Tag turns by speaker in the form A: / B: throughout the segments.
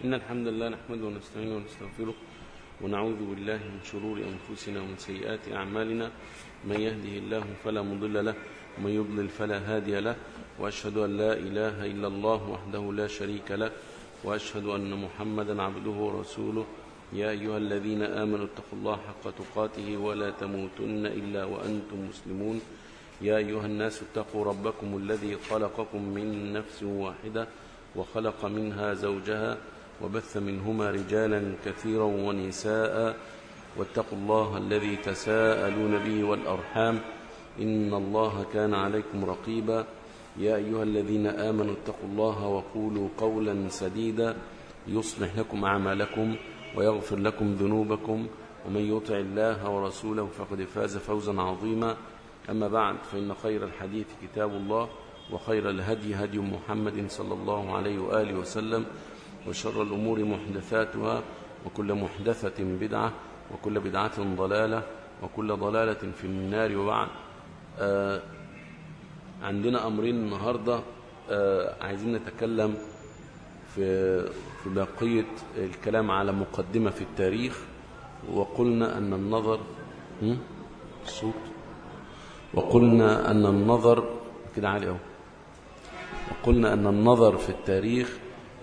A: إن الحمد لله نحمده ونستعينه ونستغفره ونعوذ بالله من شرور أنفسنا ومن سيئات أعمالنا من يهده الله فلا مضل له ومن يضلل فلا هادي له وأشهد أن لا إله إلا الله وحده لا شريك له وأشهد أن محمدا عبده ورسوله يا أيها الذين آمنوا اتقوا الله حق تقاته ولا تموتن إلا وأنتم مسلمون يا أيها الناس اتقوا ربكم الذي خلقكم من نفس واحدة وخلق منها زوجها وبث منهما رجالا كثيرا ونساء واتقوا الله الذي تساءلون به والأرحام إن الله كان عليكم رقيبا يا أيها الذين آمنوا اتقوا الله وقولوا قولا سديدا يصلح لكم أعمالكم ويغفر لكم ذنوبكم ومن يطع الله ورسوله فقد فاز فوزا عظيما أما بعد فإن خير الحديث كتاب الله وخير الهدي هدي محمد صلى الله عليه وآله وسلم وشر الأمور محدثاتها وكل محدثة بدعة وكل بدعة ضلالة وكل ضلالة في النار وبعد آه عندنا أمرين النهاردة آه عايزين نتكلم في في بقية الكلام على مقدمة في التاريخ وقلنا أن النظر الصوت وقلنا أن النظر كده عالي أهو وقلنا أن النظر في التاريخ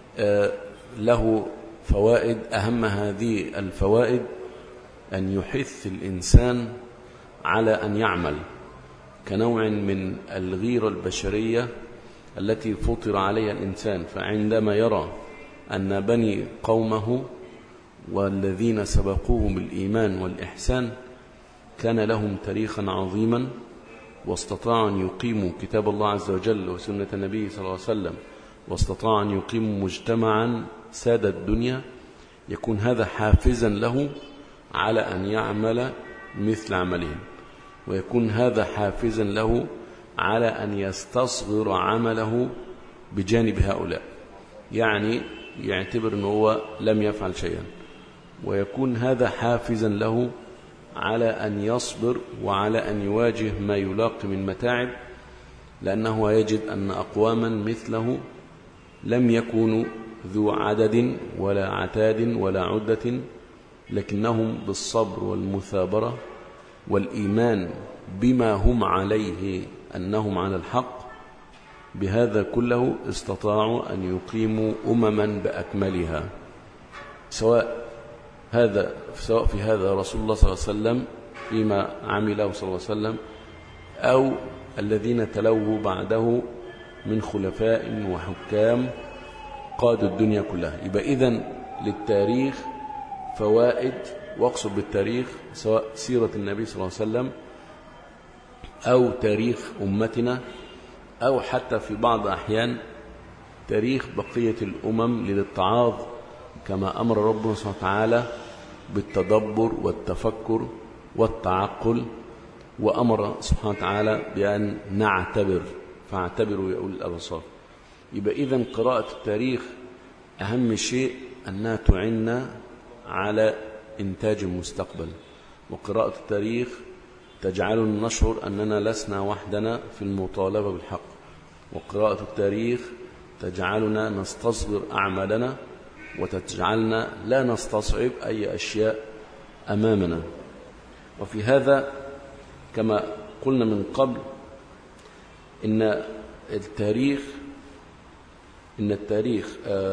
A: له فوائد أهم هذه الفوائد أن يحث الإنسان على أن يعمل كنوع من الغيرة البشرية التي فطر عليها الإنسان فعندما يرى أن بني قومه والذين سبقوه بالإيمان والإحسان كان لهم تاريخا عظيما واستطاعوا أن يقيموا كتاب الله عز وجل وسنة النبي صلى الله عليه وسلم واستطاعوا أن يقيموا مجتمعا ساد الدنيا يكون هذا حافزا له على أن يعمل مثل عملهم ويكون هذا حافزا له على أن يستصغر عمله بجانب هؤلاء يعني يعتبر أنه هو لم يفعل شيئا ويكون هذا حافزا له على أن يصبر وعلى أن يواجه ما يلاقي من متاعب لأنه يجد أن أقواما مثله لم يكونوا ذو عدد ولا عتاد ولا عدة لكنهم بالصبر والمثابرة والإيمان بما هم عليه أنهم على الحق بهذا كله استطاعوا أن يقيموا أمما بأكملها سواء هذا سواء في هذا رسول الله صلى الله عليه وسلم فيما عمله صلى الله عليه وسلم أو الذين تلوه بعده من خلفاء وحكام قادوا الدنيا كلها يبقى إذن للتاريخ فوائد واقصد بالتاريخ سواء سيرة النبي صلى الله عليه وسلم أو تاريخ أمتنا أو حتى في بعض أحيان تاريخ بقية الأمم للاتعاظ كما أمر ربنا سبحانه وتعالى بالتدبر والتفكر والتعقل وأمر سبحانه وتعالى بأن نعتبر فاعتبروا يا أولي الأبصار يبقى إذن قراءة التاريخ أهم شيء أنها تعنا على إنتاج المستقبل وقراءة التاريخ تجعلنا نشعر أننا لسنا وحدنا في المطالبة بالحق وقراءة التاريخ تجعلنا نستصغر أعمالنا وتجعلنا لا نستصعب أي أشياء أمامنا وفي هذا كما قلنا من قبل إن التاريخ إن التاريخ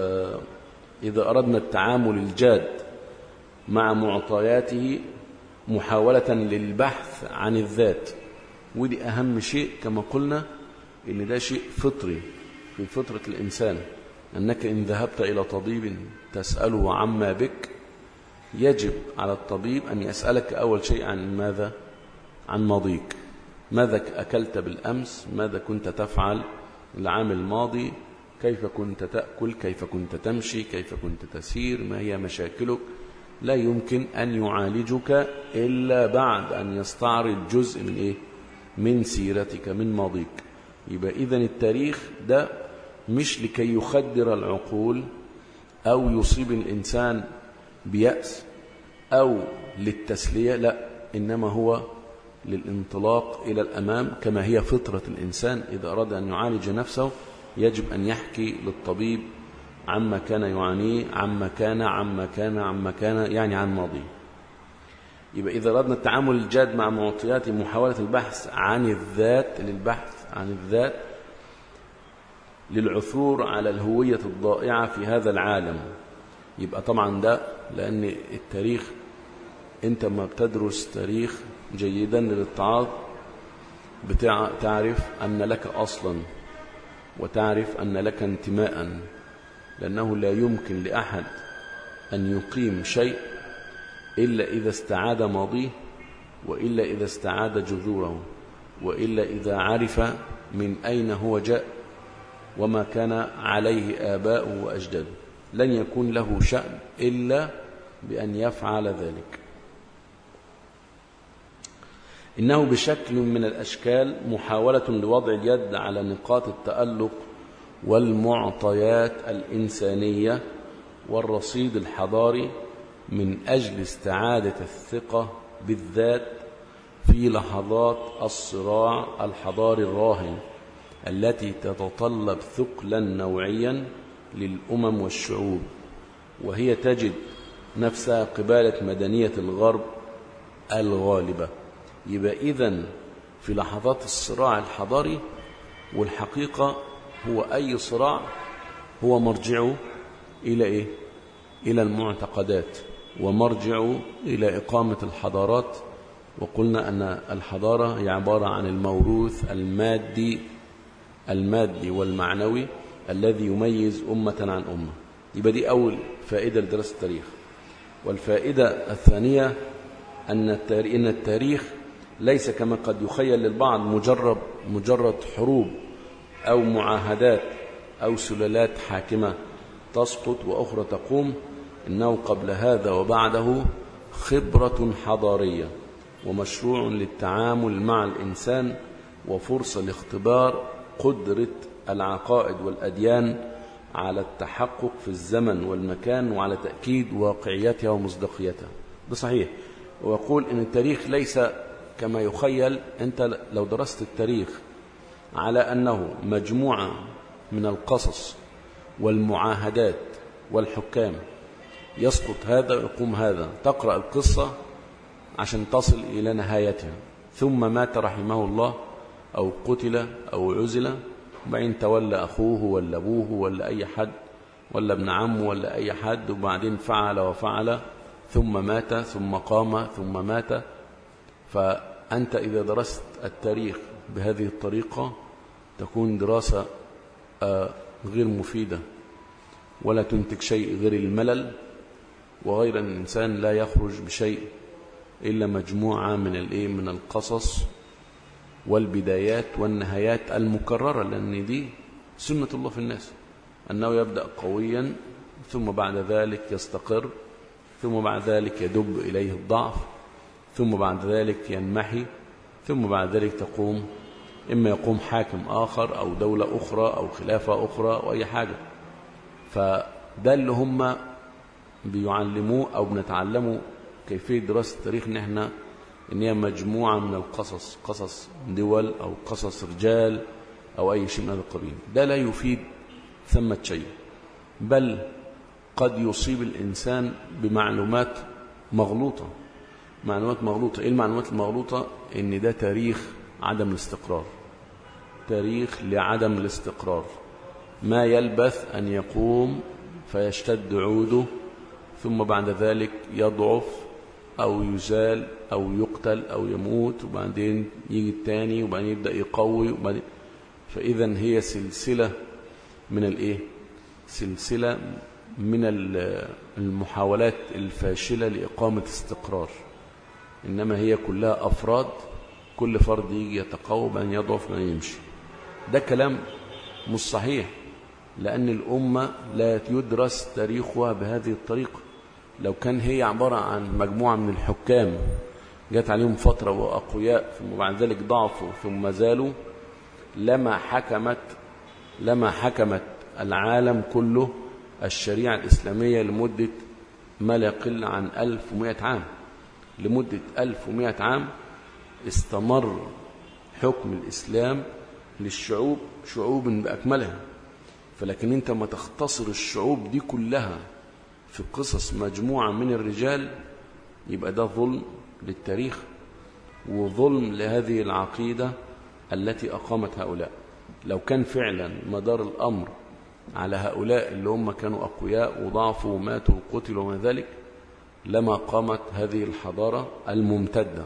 A: إذا أردنا التعامل الجاد مع معطياته محاولة للبحث عن الذات ودي أهم شيء كما قلنا إن ده شيء فطري في فطرة الإنسان أنك إن ذهبت إلى طبيب تسأله عما بك يجب على الطبيب أن يسألك أول شيء عن ماذا عن ماضيك ماذا أكلت بالأمس ماذا كنت تفعل العام الماضي كيف كنت تأكل كيف كنت تمشي كيف كنت تسير ما هي مشاكلك لا يمكن أن يعالجك إلا بعد أن يستعرض جزء من إيه من سيرتك من ماضيك يبقى إذن التاريخ ده مش لكي يخدر العقول أو يصيب الإنسان بيأس أو للتسلية لا إنما هو للانطلاق إلى الأمام كما هي فطرة الإنسان إذا أراد أن يعالج نفسه يجب أن يحكي للطبيب عما كان يعانيه عما كان عما كان عما كان يعني عن ماضي يبقى إذا أردنا التعامل الجاد مع معطيات محاولة البحث عن الذات للبحث عن الذات للعثور على الهوية الضائعة في هذا العالم يبقى طبعا ده لأن التاريخ أنت ما بتدرس تاريخ جيدا للاتعاظ بتعرف أن لك أصلا وتعرف أن لك انتماء لأنه لا يمكن لأحد أن يقيم شيء إلا إذا استعاد ماضيه وإلا إذا استعاد جذوره وإلا إذا عرف من أين هو جاء وما كان عليه آباؤه وأجداده لن يكون له شأن إلا بأن يفعل ذلك إنه بشكل من الأشكال محاولة لوضع اليد على نقاط التألق والمعطيات الإنسانية والرصيد الحضاري من أجل استعادة الثقة بالذات في لحظات الصراع الحضاري الراهن التي تتطلب ثقلا نوعيا للأمم والشعوب وهي تجد نفسها قبالة مدنية الغرب الغالبة يبقى إذن في لحظات الصراع الحضاري والحقيقة هو أي صراع هو مرجعه إلى إيه؟ إلى المعتقدات ومرجعه إلى إقامة الحضارات وقلنا أن الحضارة هي عبارة عن الموروث المادي المادي والمعنوي الذي يميز أمة عن أمة يبقى دي أول فائدة لدراسة التاريخ والفائدة الثانية أن التاريخ, إن التاريخ ليس كما قد يخيل للبعض مجرد مجرد حروب أو معاهدات أو سلالات حاكمة تسقط وأخرى تقوم إنه قبل هذا وبعده خبرة حضارية ومشروع للتعامل مع الإنسان وفرصة لاختبار قدرة العقائد والأديان على التحقق في الزمن والمكان وعلى تأكيد واقعيتها ومصداقيتها ده صحيح ويقول إن التاريخ ليس كما يخيل أنت لو درست التاريخ على أنه مجموعة من القصص والمعاهدات والحكام يسقط هذا ويقوم هذا تقرأ القصة عشان تصل إلى نهايتها ثم مات رحمه الله أو قتل أو عزل وبعدين تولى أخوه ولا أبوه ولا أي حد ولا ابن عمه ولا أي حد وبعدين فعل وفعل ثم مات ثم قام ثم مات فأنت إذا درست التاريخ بهذه الطريقة تكون دراسة غير مفيدة ولا تنتج شيء غير الملل وغير أن الإنسان لا يخرج بشيء إلا مجموعة من الإيه من القصص والبدايات والنهايات المكررة لأن دي سنة الله في الناس أنه يبدأ قويا ثم بعد ذلك يستقر ثم بعد ذلك يدب إليه الضعف ثم بعد ذلك ينمحي ثم بعد ذلك تقوم إما يقوم حاكم آخر أو دولة أخرى أو خلافة أخرى أو أي حاجة فده اللي هم بيعلموه أو بنتعلموا كيفية دراسة التاريخ إن إحنا إن هي مجموعة من القصص قصص دول أو قصص رجال أو أي شيء من هذا القبيل ده لا يفيد ثمة شيء بل قد يصيب الإنسان بمعلومات مغلوطة معلومات مغلوطة إيه المعلومات المغلوطة إن ده تاريخ عدم الاستقرار تاريخ لعدم الاستقرار ما يلبث أن يقوم فيشتد عوده ثم بعد ذلك يضعف أو يزال أو يقتل أو يموت وبعدين يجي التاني وبعدين يبدأ يقوي وبعدين فإذا هي سلسلة من الإيه؟ سلسلة من المحاولات الفاشلة لإقامة استقرار إنما هي كلها أفراد كل فرد يجي يتقوى بأن يضعف بأن يمشي ده كلام مش صحيح لأن الأمة لا يدرس تاريخها بهذه الطريقة لو كان هي عبارة عن مجموعة من الحكام جات عليهم فترة وأقوياء ثم بعد ذلك ضعفوا ثم زالوا لما حكمت لما حكمت العالم كله الشريعة الإسلامية لمدة ما لا يقل عن 1100 عام لمدة 1100 عام استمر حكم الإسلام للشعوب شعوب بأكملها فلكن انت ما تختصر الشعوب دي كلها في قصص مجموعة من الرجال يبقى ده ظلم للتاريخ وظلم لهذه العقيدة التي أقامت هؤلاء لو كان فعلا مدار الأمر على هؤلاء اللي هم كانوا أقوياء وضعفوا وماتوا وقتلوا وما ذلك لما قامت هذه الحضارة الممتدة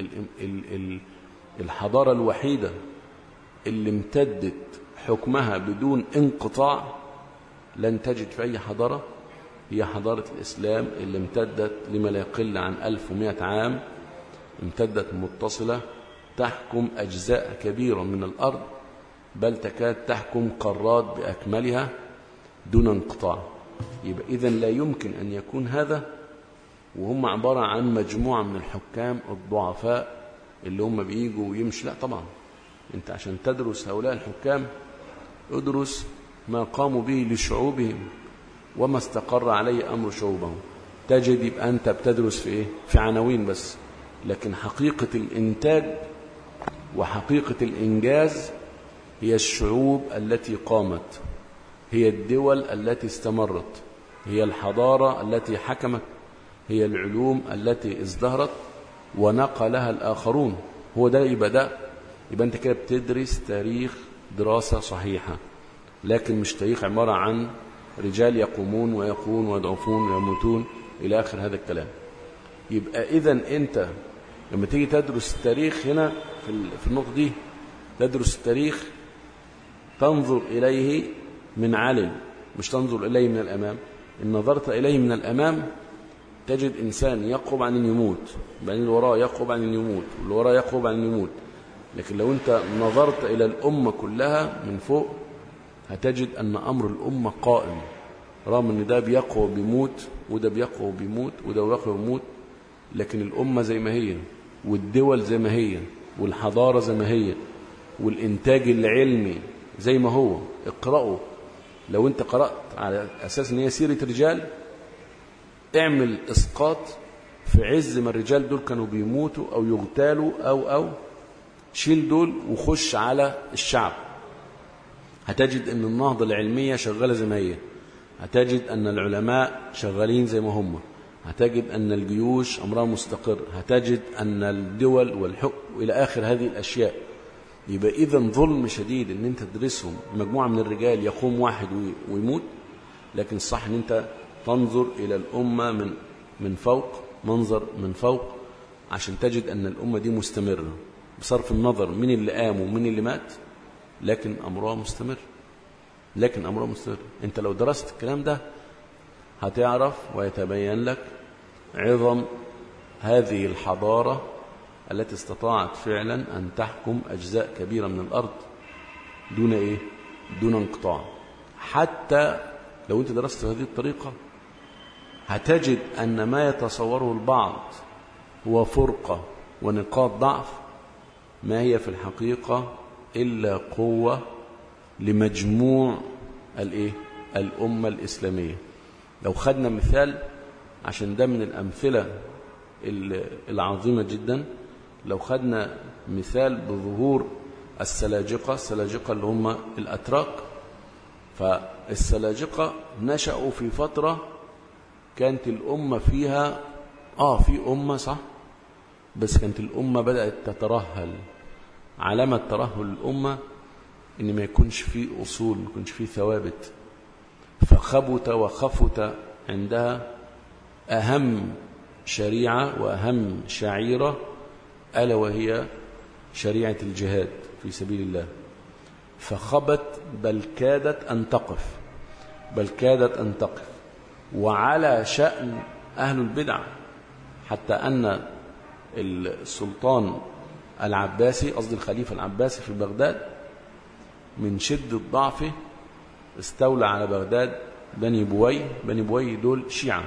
A: الحضارة الوحيدة اللي امتدت حكمها بدون انقطاع لن تجد في أي حضارة هي حضارة الإسلام اللي امتدت لما لا يقل عن 1100 عام امتدت متصلة تحكم أجزاء كبيرة من الأرض بل تكاد تحكم قارات بأكملها دون انقطاع يبقى إذن لا يمكن أن يكون هذا وهم عبارة عن مجموعة من الحكام الضعفاء اللي هم بييجوا ويمشي لا طبعا انت عشان تدرس هؤلاء الحكام ادرس ما قاموا به لشعوبهم وما استقر عليه أمر شعوبهم تجد يبقى أنت بتدرس في إيه؟ في عناوين بس لكن حقيقة الإنتاج وحقيقة الإنجاز هي الشعوب التي قامت هي الدول التي استمرت هي الحضارة التي حكمت هي العلوم التي ازدهرت ونقلها الآخرون هو ده يبقى ده يبقى أنت كده بتدرس تاريخ دراسة صحيحة لكن مش تاريخ عبارة عن رجال يقومون ويقون ويضعفون ويموتون إلى آخر هذا الكلام يبقى إذا أنت لما تيجي تدرس التاريخ هنا في النقطة دي تدرس التاريخ تنظر إليه من علم مش تنظر إليه من الأمام إن نظرت إليه من الأمام تجد إنسان يقرب عن أن يموت بعدين اللي وراه يقرب عن أن يموت واللي وراه يقرب عن أن يموت لكن لو أنت نظرت إلى الأمة كلها من فوق هتجد أن أمر الأمة قائم رغم أن ده بيقوى بيموت وده بيقوى بيموت وده بيقوى بيموت لكن الأمة زي ما هي والدول زي ما هي والحضارة زي ما هي والإنتاج العلمي زي ما هو اقرأوا لو انت قرأت على أساس ان هي سيرة رجال اعمل إسقاط في عز ما الرجال دول كانوا بيموتوا أو يغتالوا أو أو شيل دول وخش على الشعب هتجد ان النهضة العلمية شغالة زي ما هي هتجد أن العلماء شغالين زي ما هم هتجد أن الجيوش أمرها مستقر هتجد أن الدول والحكم إلى آخر هذه الأشياء يبقى إذا ظلم شديد أن أنت تدرسهم مجموعة من الرجال يقوم واحد ويموت لكن الصح أن أنت تنظر إلى الأمة من من فوق منظر من فوق عشان تجد أن الأمة دي مستمرة بصرف النظر من اللي قام ومن اللي مات لكن أمرها مستمر لكن أمرها مستمر أنت لو درست الكلام ده هتعرف ويتبين لك عظم هذه الحضارة التي استطاعت فعلا أن تحكم أجزاء كبيرة من الأرض دون إيه؟ دون انقطاع حتى لو أنت درست هذه الطريقة هتجد أن ما يتصوره البعض هو فرقة ونقاط ضعف ما هي في الحقيقة إلا قوة لمجموع الإيه؟ الأمة الإسلامية لو خدنا مثال عشان ده من الأمثلة العظيمة جدا لو خدنا مثال بظهور السلاجقة السلاجقة اللي هم الأتراك فالسلاجقة نشأوا في فترة كانت الأمة فيها آه في أمة صح بس كانت الأمة بدأت تترهل علامة ترهل الأمة إن ما يكونش فيه أصول ما يكونش فيه ثوابت فخبت وخفت عندها أهم شريعة وأهم شعيرة ألا وهي شريعة الجهاد في سبيل الله فخبت بل كادت أن تقف بل كادت أن تقف وعلى شأن أهل البدع حتى أن السلطان العباسي قصدي الخليفة العباسي في بغداد من شدة ضعفه استولى على بغداد بني بوي بني بوي دول شيعة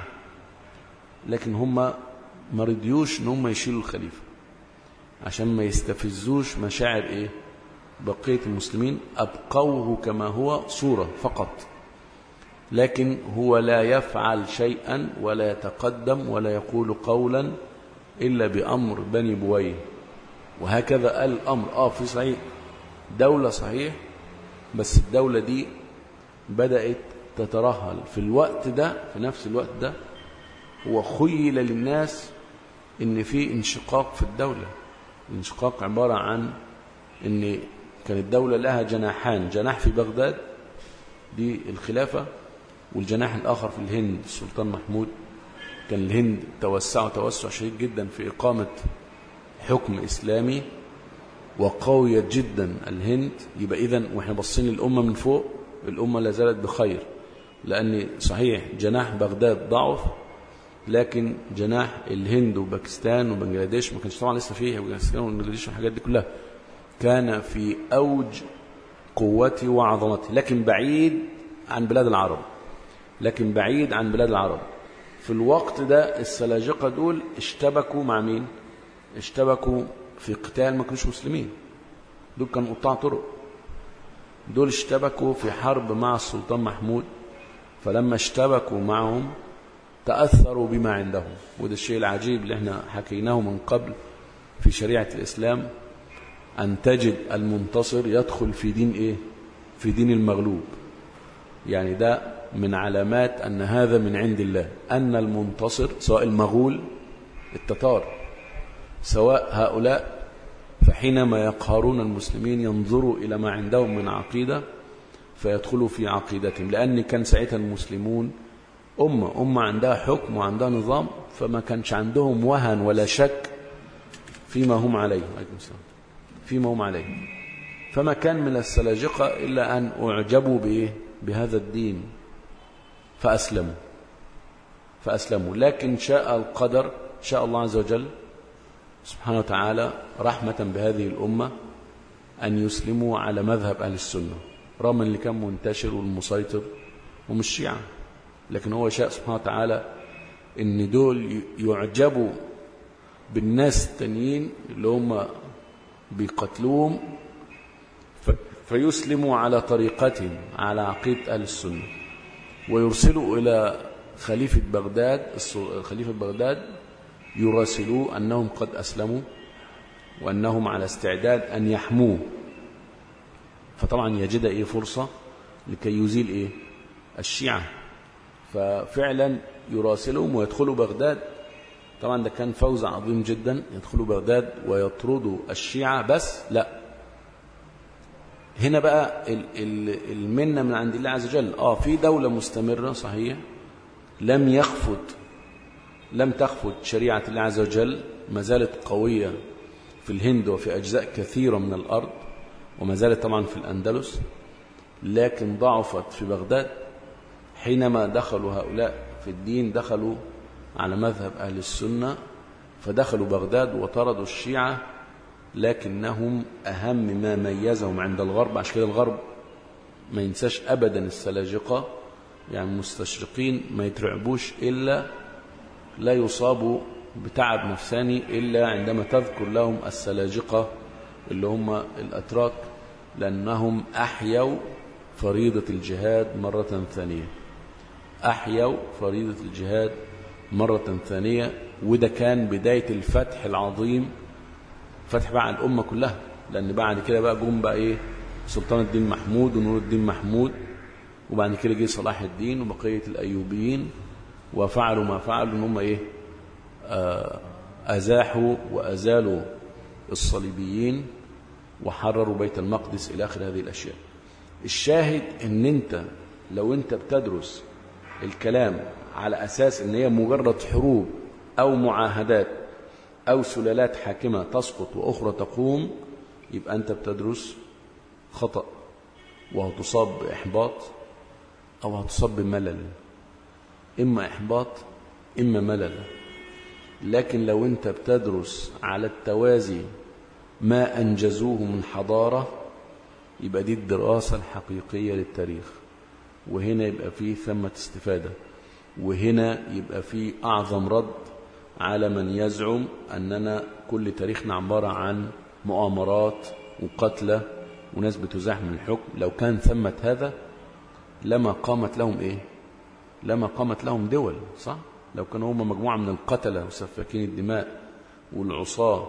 A: لكن هم ما رضيوش ان هم يشيلوا الخليفة عشان ما يستفزوش مشاعر ايه بقية المسلمين أبقوه كما هو صورة فقط لكن هو لا يفعل شيئا ولا يتقدم ولا يقول قولا إلا بأمر بني بويه وهكذا قال الأمر آه في صحيح دولة صحيح بس الدولة دي بدأت تترهل في الوقت ده في نفس الوقت ده هو خيل للناس ان في انشقاق في الدولة الانشقاق عبارة عن ان كانت الدولة لها جناحان جناح في بغداد دي الخلافة والجناح الآخر في الهند السلطان محمود كان الهند توسعوا توسع شديد جدا في إقامة حكم إسلامي وقويت جدا الهند يبقى إذن وإحنا بصين الأمة من فوق الأمة لا زالت بخير لأن صحيح جناح بغداد ضعف لكن جناح الهند وباكستان وبنجلاديش ما كانش طبعا لسه فيه باكستان وبنجلاديش والحاجات دي كلها كان في أوج قوته وعظمته لكن بعيد عن بلاد العرب لكن بعيد عن بلاد العرب في الوقت ده السلاجقة دول اشتبكوا مع مين اشتبكوا في قتال ما كانوش مسلمين دول كانوا قطاع طرق دول اشتبكوا في حرب مع السلطان محمود فلما اشتبكوا معهم تأثروا بما عندهم وده الشيء العجيب اللي احنا حكيناه من قبل في شريعة الإسلام أن تجد المنتصر يدخل في دين إيه في دين المغلوب يعني ده من علامات أن هذا من عند الله أن المنتصر سواء المغول التتار سواء هؤلاء فحينما يقهرون المسلمين ينظروا إلى ما عندهم من عقيدة فيدخلوا في عقيدتهم لأن كان ساعتها المسلمون أمة أمة عندها حكم وعندها نظام فما كانش عندهم وهن ولا شك فيما هم عليه عليكم السلام فيما هم عليه فما كان من السلاجقة إلا أن أعجبوا بإيه بهذا الدين فأسلموا فأسلموا لكن شاء القدر شاء الله عز وجل سبحانه وتعالى رحمة بهذه الأمة أن يسلموا على مذهب أهل السنة رغم اللي كان منتشر والمسيطر ومش شيعة لكن هو شاء سبحانه وتعالى ان دول يعجبوا بالناس التانيين اللي هم بيقتلوهم فيسلموا على طريقتهم على عقيدة أهل السنة ويرسلوا إلى خليفة بغداد خليفة بغداد يراسلوه أنهم قد أسلموا وأنهم على استعداد أن يحموه فطبعا يجد إيه فرصة لكي يزيل إيه الشيعة ففعلا يراسلهم ويدخلوا بغداد طبعا ده كان فوز عظيم جدا يدخلوا بغداد ويطردوا الشيعة بس لا هنا بقى المنة من عند الله عز وجل اه في دولة مستمرة صحيح لم يخفت لم تخفت شريعة الله عز وجل ما زالت قوية في الهند وفي أجزاء كثيرة من الأرض وما زالت طبعا في الأندلس لكن ضعفت في بغداد حينما دخلوا هؤلاء في الدين دخلوا على مذهب أهل السنة فدخلوا بغداد وطردوا الشيعة لكنهم أهم ما ميزهم عند الغرب عشان كده الغرب ما ينساش أبدا السلاجقة يعني المستشرقين ما يترعبوش إلا لا يصابوا بتعب نفساني إلا عندما تذكر لهم السلاجقة اللي هم الأتراك لأنهم أحيوا فريضة الجهاد مرة ثانية أحيوا فريضة الجهاد مرة ثانية وده كان بداية الفتح العظيم فتح بقى على الأمة كلها لأن بعد كده بقى جم بقى إيه سلطان الدين محمود ونور الدين محمود وبعد كده جه صلاح الدين وبقية الأيوبيين وفعلوا ما فعلوا إن هم إيه آه أزاحوا وأزالوا الصليبيين وحرروا بيت المقدس إلى آخر هذه الأشياء الشاهد إن أنت لو أنت بتدرس الكلام على أساس أن هي مجرد حروب أو معاهدات أو سلالات حاكمة تسقط وأخرى تقوم يبقى أنت بتدرس خطأ وهتصاب بإحباط أو هتصاب بملل إما إحباط إما ملل لكن لو أنت بتدرس على التوازي ما أنجزوه من حضارة يبقى دي الدراسة الحقيقية للتاريخ وهنا يبقى فيه ثمة استفادة وهنا يبقى فيه أعظم رد على من يزعم أننا كل تاريخنا عبارة عن مؤامرات وقتلى وناس بتزاح من الحكم لو كان ثمة هذا لما قامت لهم إيه لما قامت لهم دول صح لو كانوا هم مجموعة من القتلة وسفاكين الدماء والعصاة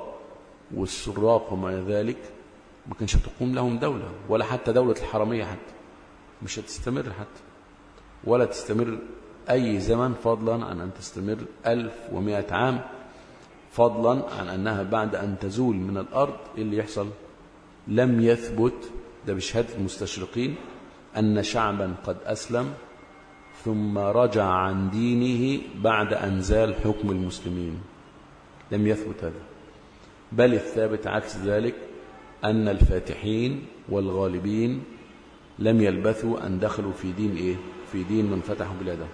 A: والسراق وما ذلك ما كانش تقوم لهم دولة ولا حتى دولة الحرمية حتى مش هتستمر حتى ولا تستمر أي زمن فضلا عن أن تستمر ألف ومائة عام فضلا عن أنها بعد أن تزول من الأرض إيه اللي يحصل لم يثبت ده بشهادة المستشرقين أن شعبا قد أسلم ثم رجع عن دينه بعد أن زال حكم المسلمين لم يثبت هذا بل الثابت عكس ذلك أن الفاتحين والغالبين لم يلبثوا أن دخلوا في دين إيه؟ في دين من فتحوا بلاده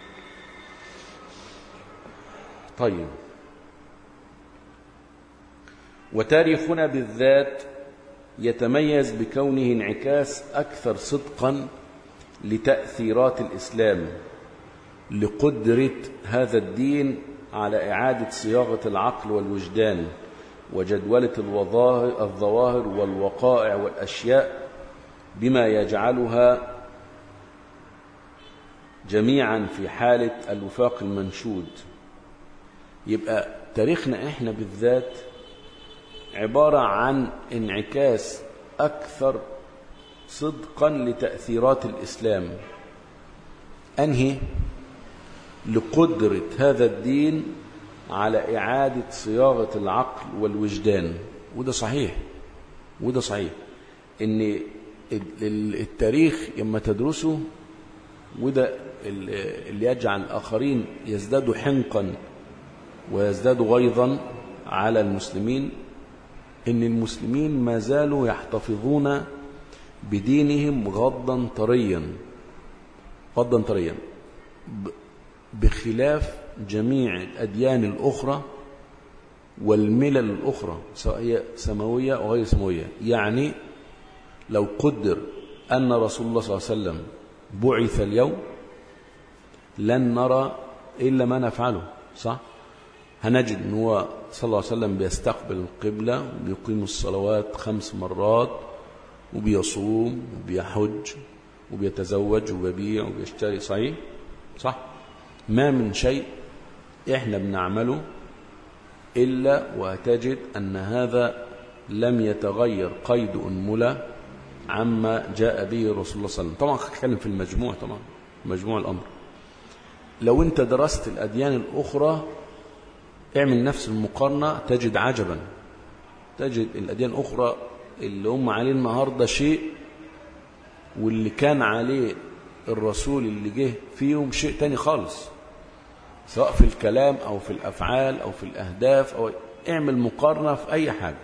A: طيب وتاريخنا بالذات يتميز بكونه انعكاس أكثر صدقا لتأثيرات الإسلام لقدرة هذا الدين على إعادة صياغة العقل والوجدان وجدولة الوظاهر الظواهر والوقائع والأشياء بما يجعلها جميعا في حالة الوفاق المنشود يبقى تاريخنا احنا بالذات عبارة عن انعكاس أكثر صدقا لتأثيرات الإسلام أنهي لقدرة هذا الدين على إعادة صياغة العقل والوجدان وده صحيح وده صحيح إن التاريخ لما تدرسه وده اللي يجعل الآخرين يزدادوا حنقا ويزدادوا غيظا على المسلمين إن المسلمين ما زالوا يحتفظون بدينهم غضا طريا غضا طريا بخلاف جميع الأديان الأخرى والملل الأخرى سواء هي سماوية أو غير سماوية يعني لو قدر أن رسول الله صلى الله عليه وسلم بعث اليوم لن نرى إلا ما نفعله صح؟ هنجد أن هو صلى الله عليه وسلم بيستقبل القبلة وبيقيم الصلوات خمس مرات وبيصوم وبيحج وبيتزوج وبيبيع وبيشتري صحيح صح ما من شيء احنا بنعمله إلا وتجد أن هذا لم يتغير قيد أنملة عما جاء به رسول الله صلى الله عليه وسلم طبعا هتكلم في المجموع طبعا مجموع الأمر لو انت درست الأديان الأخرى اعمل نفس المقارنة تجد عجبا تجد الأديان الأخرى اللي هم عليه النهاردة شيء واللي كان عليه الرسول اللي جه فيهم شيء تاني خالص سواء في الكلام أو في الأفعال أو في الأهداف أو اعمل مقارنة في أي حاجة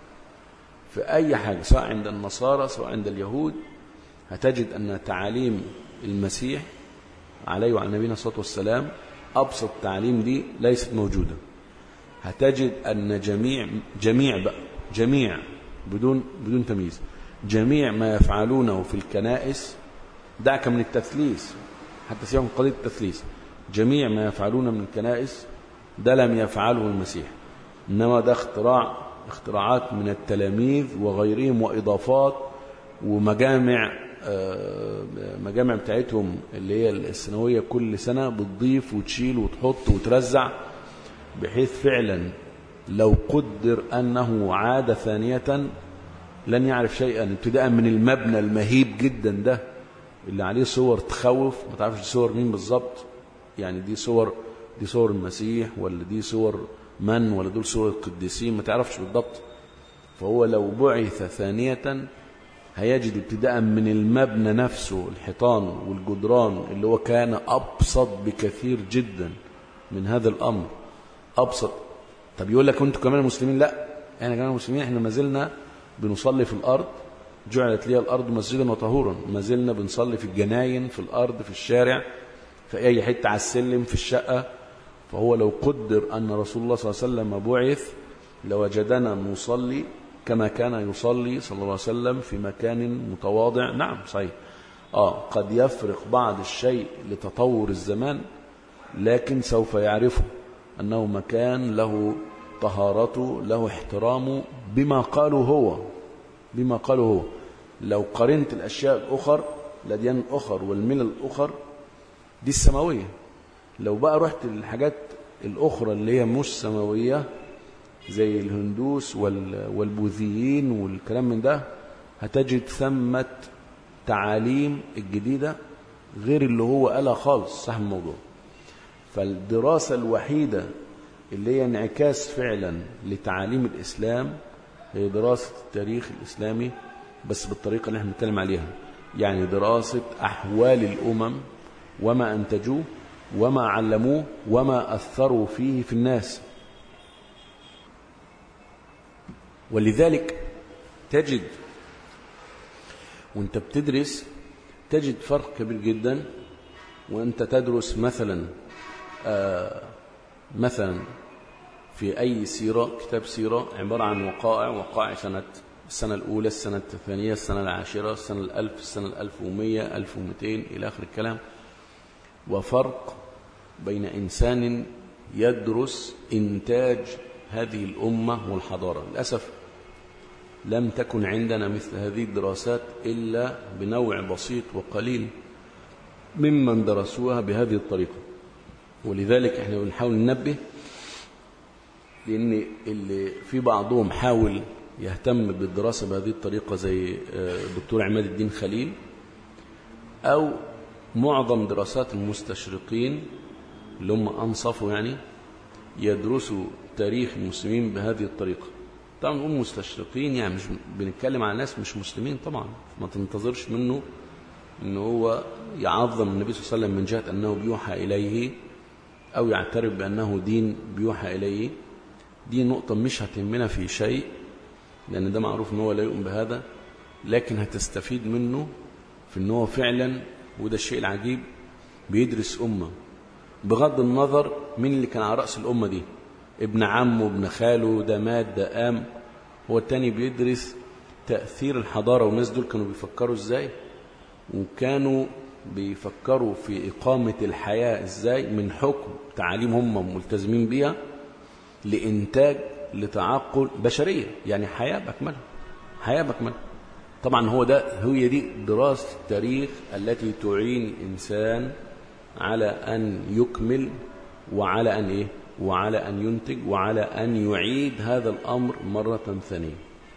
A: في أي حاجة سواء عند النصارى سواء عند اليهود هتجد أن تعاليم المسيح عليه وعلى نبينا الصلاة والسلام أبسط تعليم دي ليست موجودة هتجد أن جميع جميع بقى جميع بدون بدون تمييز جميع ما يفعلونه في الكنائس دعك من التثليث حتى سيبقى من قضية التثليث جميع ما يفعلون من الكنائس ده لم يفعله المسيح إنما ده اختراع اختراعات من التلاميذ وغيرهم وإضافات ومجامع مجامع بتاعتهم اللي هي السنوية كل سنة بتضيف وتشيل وتحط وترزع بحيث فعلا لو قدر أنه عاد ثانية لن يعرف شيئا ابتداء من المبنى المهيب جدا ده اللي عليه صور تخوف ما تعرفش صور مين بالظبط يعني دي صور دي صور المسيح ولا دي صور من ولا دول صور القديسين ما تعرفش بالضبط فهو لو بعث ثانية هيجد ابتداء من المبنى نفسه الحيطان والجدران اللي هو كان أبسط بكثير جدا من هذا الأمر أبسط طب يقول لك أنتوا كمان المسلمين لا احنا كمان المسلمين احنا ما زلنا بنصلي في الأرض جعلت لي الأرض مسجدا وطهورا ما زلنا بنصلي في الجناين في الأرض في الشارع في أي حتة على السلم في الشقة فهو لو قدر أن رسول الله صلى الله عليه وسلم بعث لوجدنا نصلي كما كان يصلي صلى الله عليه وسلم في مكان متواضع نعم صحيح آه قد يفرق بعض الشيء لتطور الزمان لكن سوف يعرفه أنه مكان له طهارته له احترامه بما قالوا هو بما قالوا هو لو قارنت الأشياء الأخر الأديان الأخر والملل الأخر دي السماوية لو بقى رحت للحاجات الأخرى اللي هي مش سماوية زي الهندوس والبوذيين والكلام من ده هتجد ثمة تعاليم الجديدة غير اللي هو قالها خالص صح الموضوع فالدراسة الوحيدة اللي هي انعكاس فعلا لتعاليم الإسلام هي دراسة التاريخ الإسلامي بس بالطريقة اللي احنا بنتكلم عليها يعني دراسة أحوال الأمم وما أنتجوه وما علموه وما أثروا فيه في الناس ولذلك تجد وانت بتدرس تجد فرق كبير جدا وانت تدرس مثلا آه مثلا في أي سيرة كتاب سيرة عبارة عن وقائع وقائع سنة السنة الأولى السنة الثانية السنة العاشرة السنة الألف السنة الألف ومية ألف ومئتين إلى آخر الكلام وفرق بين إنسان يدرس إنتاج هذه الأمة والحضارة للأسف لم تكن عندنا مثل هذه الدراسات إلا بنوع بسيط وقليل ممن درسوها بهذه الطريقة ولذلك احنا بنحاول ننبه لأن اللي في بعضهم حاول يهتم بالدراسة بهذه الطريقة زي الدكتور عماد الدين خليل أو معظم دراسات المستشرقين اللي هم أنصفوا يعني يدرسوا تاريخ المسلمين بهذه الطريقة طبعا نقول مستشرقين يعني مش بنتكلم عن ناس مش مسلمين طبعا ما تنتظرش منه ان هو يعظم النبي صلى الله عليه وسلم من جهة أنه بيوحى إليه أو يعترف بأنه دين بيوحى إليه دي نقطة مش هتهمنا في شيء لأن ده معروف أنه لا يؤمن بهذا لكن هتستفيد منه في أنه فعلا وده الشيء العجيب بيدرس أمة بغض النظر مين اللي كان على رأس الأمة دي ابن عمه ابن خاله ده مات ده قام هو التاني بيدرس تأثير الحضارة والناس دول كانوا بيفكروا ازاي وكانوا بيفكروا في إقامة الحياة ازاي من حكم تعاليم هم ملتزمين بيها لإنتاج لتعقل بشرية يعني حياة بأكملها حياة بأكملها طبعا هو ده هي دي دراسة التاريخ التي تعين الإنسان على أن يكمل وعلى أن إيه وعلى أن ينتج وعلى أن يعيد هذا الأمر مرة ثانية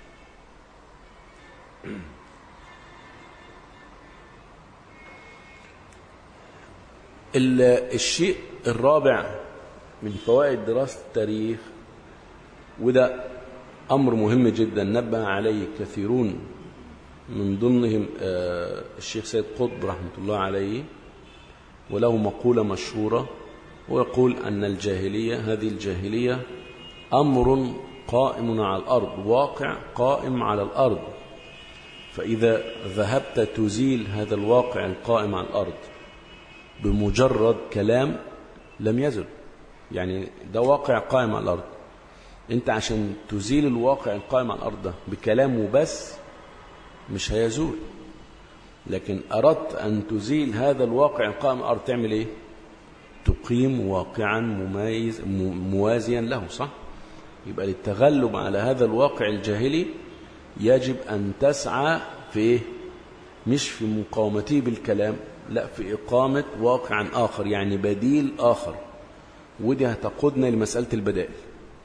A: الشيء الرابع من فوائد دراسة التاريخ وده أمر مهم جدا نبه عليه كثيرون من ضمنهم الشيخ سيد قطب رحمة الله عليه وله مقولة مشهورة ويقول أن الجاهلية هذه الجاهلية أمر قائم على الأرض واقع قائم على الأرض فإذا ذهبت تزيل هذا الواقع القائم على الأرض بمجرد كلام لم يزل يعني ده واقع قائم على الأرض أنت عشان تزيل الواقع القائم على الأرض ده بكلام وبس مش هيزول لكن أردت أن تزيل هذا الواقع القائم على الأرض تعمل إيه تقيم واقعا مميز موازيا له صح يبقى للتغلب على هذا الواقع الجاهلي يجب أن تسعى في إيه؟ مش في مقاومته بالكلام لا في إقامة واقع آخر يعني بديل آخر ودي هتقودنا لمسألة البدائل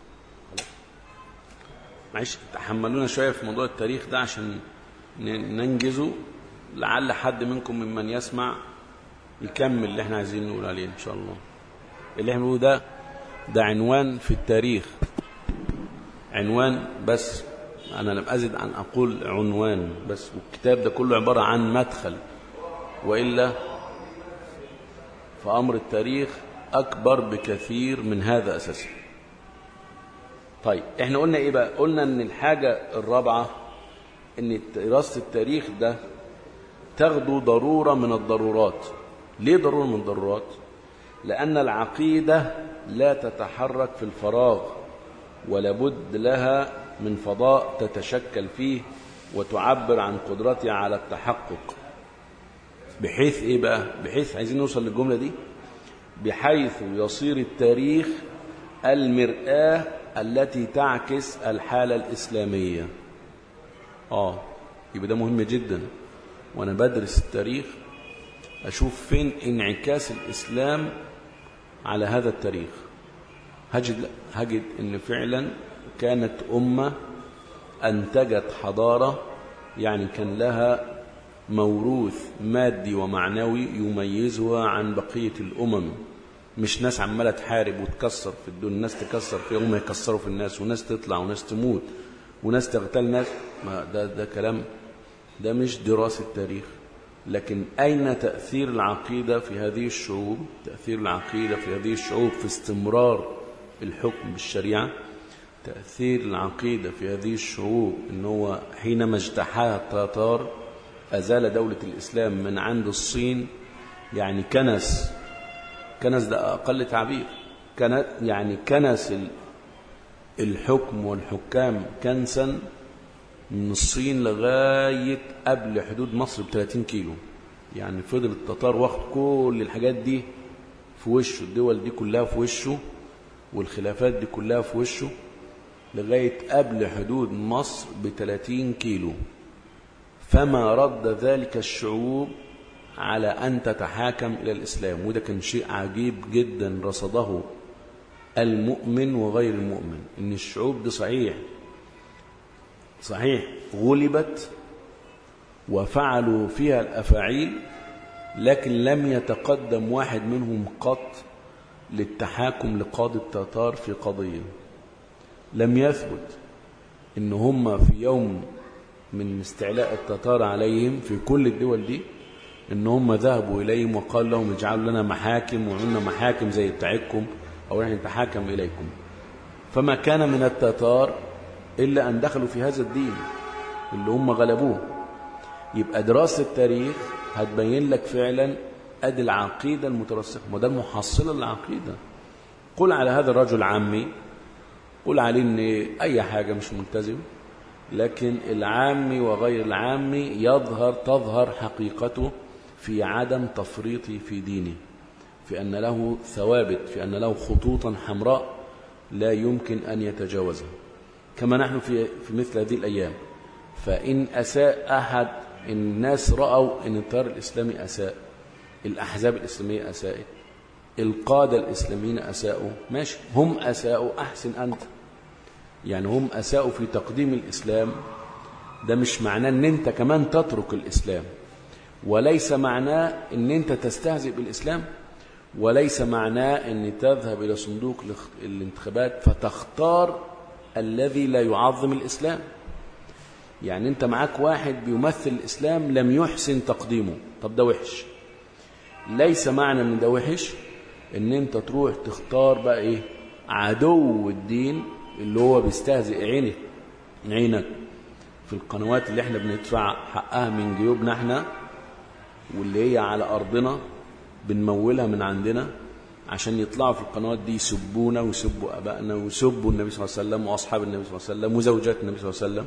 A: معلش تحملونا شوية في موضوع التاريخ ده عشان ننجزه لعل حد منكم ممن يسمع يكمل اللي احنا عايزين نقول عليه ان شاء الله اللي احنا بنقوله ده ده عنوان في التاريخ عنوان بس انا لم ازد ان اقول عنوان بس والكتاب ده كله عبارة عن مدخل وإلا فأمر التاريخ أكبر بكثير من هذا أساسا طيب احنا قلنا ايه بقى قلنا ان الحاجة الرابعة ان دراسة التاريخ ده تغدو ضرورة من الضرورات ليه ضرورة من الضرورات لأن العقيدة لا تتحرك في الفراغ ولابد لها من فضاء تتشكل فيه وتعبر عن قدرتها على التحقق بحيث ايه بقى بحيث عايزين نوصل للجملة دي بحيث يصير التاريخ المرآة التي تعكس الحالة الإسلامية آه يبقى ده مهم جدا وأنا بدرس التاريخ أشوف فين انعكاس الإسلام على هذا التاريخ هجد, هجد أن فعلا كانت أمة أنتجت حضارة يعني كان لها موروث مادي ومعنوي يميزها عن بقية الأمم مش ناس عمالة تحارب وتكسر في الدنيا ناس تكسر في يوم يكسروا في الناس وناس تطلع وناس تموت وناس تغتال ناس ما ده, ده كلام ده مش دراسة تاريخ لكن أين تأثير العقيدة في هذه الشعوب تأثير العقيدة في هذه الشعوب في استمرار الحكم بالشريعة تأثير العقيدة في هذه الشعوب إن هو حينما اجتاحها التتار أزال دولة الإسلام من عند الصين يعني كنس كنس ده أقل تعبير كانت يعني كنس الحكم والحكام كنسا من الصين لغاية قبل حدود مصر ب 30 كيلو يعني فضل التتار واخد كل الحاجات دي في وشه الدول دي كلها في وشه والخلافات دي كلها في وشه لغاية قبل حدود مصر ب 30 كيلو فما رد ذلك الشعوب على أن تتحاكم إلى الإسلام وده كان شيء عجيب جدا رصده المؤمن وغير المؤمن إن الشعوب دي صحيح صحيح غلبت وفعلوا فيها الأفاعيل لكن لم يتقدم واحد منهم قط للتحاكم لقاضي التتار في قضية لم يثبت إن هم في يوم من استعلاء التتار عليهم في كل الدول دي إن هم ذهبوا إليهم وقال لهم اجعلوا لنا محاكم وعلنا محاكم زي بتاعتكم أو نحن نتحاكم إليكم فما كان من التتار إلا أن دخلوا في هذا الدين اللي هم غلبوه يبقى دراسة التاريخ هتبين لك فعلا أدي العقيدة المترسخة وده المحصلة للعقيدة قل على هذا الرجل عمي قل عليه ان أي حاجة مش ملتزم لكن العامي وغير العامي يظهر تظهر حقيقته في عدم تفريطه في دينه في أن له ثوابت في أن له خطوطا حمراء لا يمكن أن يتجاوزها كما نحن في, في مثل هذه الأيام فإن أساء أحد الناس رأوا أن التيار الإسلامي أساء الأحزاب الإسلامية أساءت القادة الإسلاميين أساءوا ماشي هم أساءوا أحسن أنت يعني هم أساءوا في تقديم الإسلام ده مش معناه أن أنت كمان تترك الإسلام وليس معناه أن أنت تستهزئ بالإسلام وليس معناه أن تذهب إلى صندوق الانتخابات فتختار الذي لا يعظم الإسلام يعني أنت معاك واحد بيمثل الإسلام لم يحسن تقديمه طب ده وحش ليس معنى أن ده وحش أن أنت تروح تختار بقى إيه عدو الدين اللي هو بيستهزئ عينك عينك في القنوات اللي احنا بندفع حقها من جيوبنا احنا واللي هي على أرضنا بنمولها من عندنا عشان يطلعوا في القنوات دي يسبونا ويسبوا أبائنا ويسبوا النبي صلى الله عليه وسلم وأصحاب النبي صلى الله عليه وسلم وزوجات النبي صلى الله عليه وسلم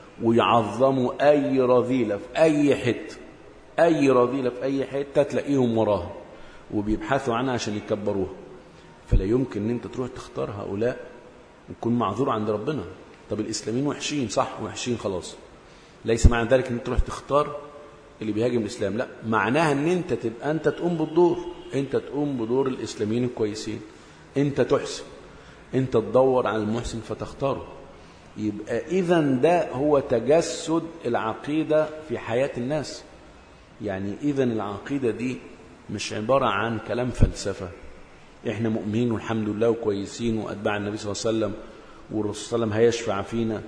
A: ويعظموا أي رذيلة في أي حتة أي رذيلة في أي حتة تلاقيهم وراها وبيبحثوا عنها عشان يكبروها فلا يمكن ان انت تروح تختار هؤلاء وتكون معذور عند ربنا طب الإسلاميين وحشين صح وحشين خلاص ليس معنى ذلك ان انت تروح تختار اللي بيهاجم الإسلام لا معناها ان انت تبقى انت تقوم بالدور انت تقوم بدور الإسلاميين الكويسين انت تحسن انت تدور على المحسن فتختاره يبقى اذا ده هو تجسد العقيدة في حياة الناس يعني اذا العقيدة دي مش عبارة عن كلام فلسفة احنا مؤمنين والحمد لله وكويسين واتباع النبي صلى الله عليه وسلم والرسول صلى الله عليه وسلم هيشفع فينا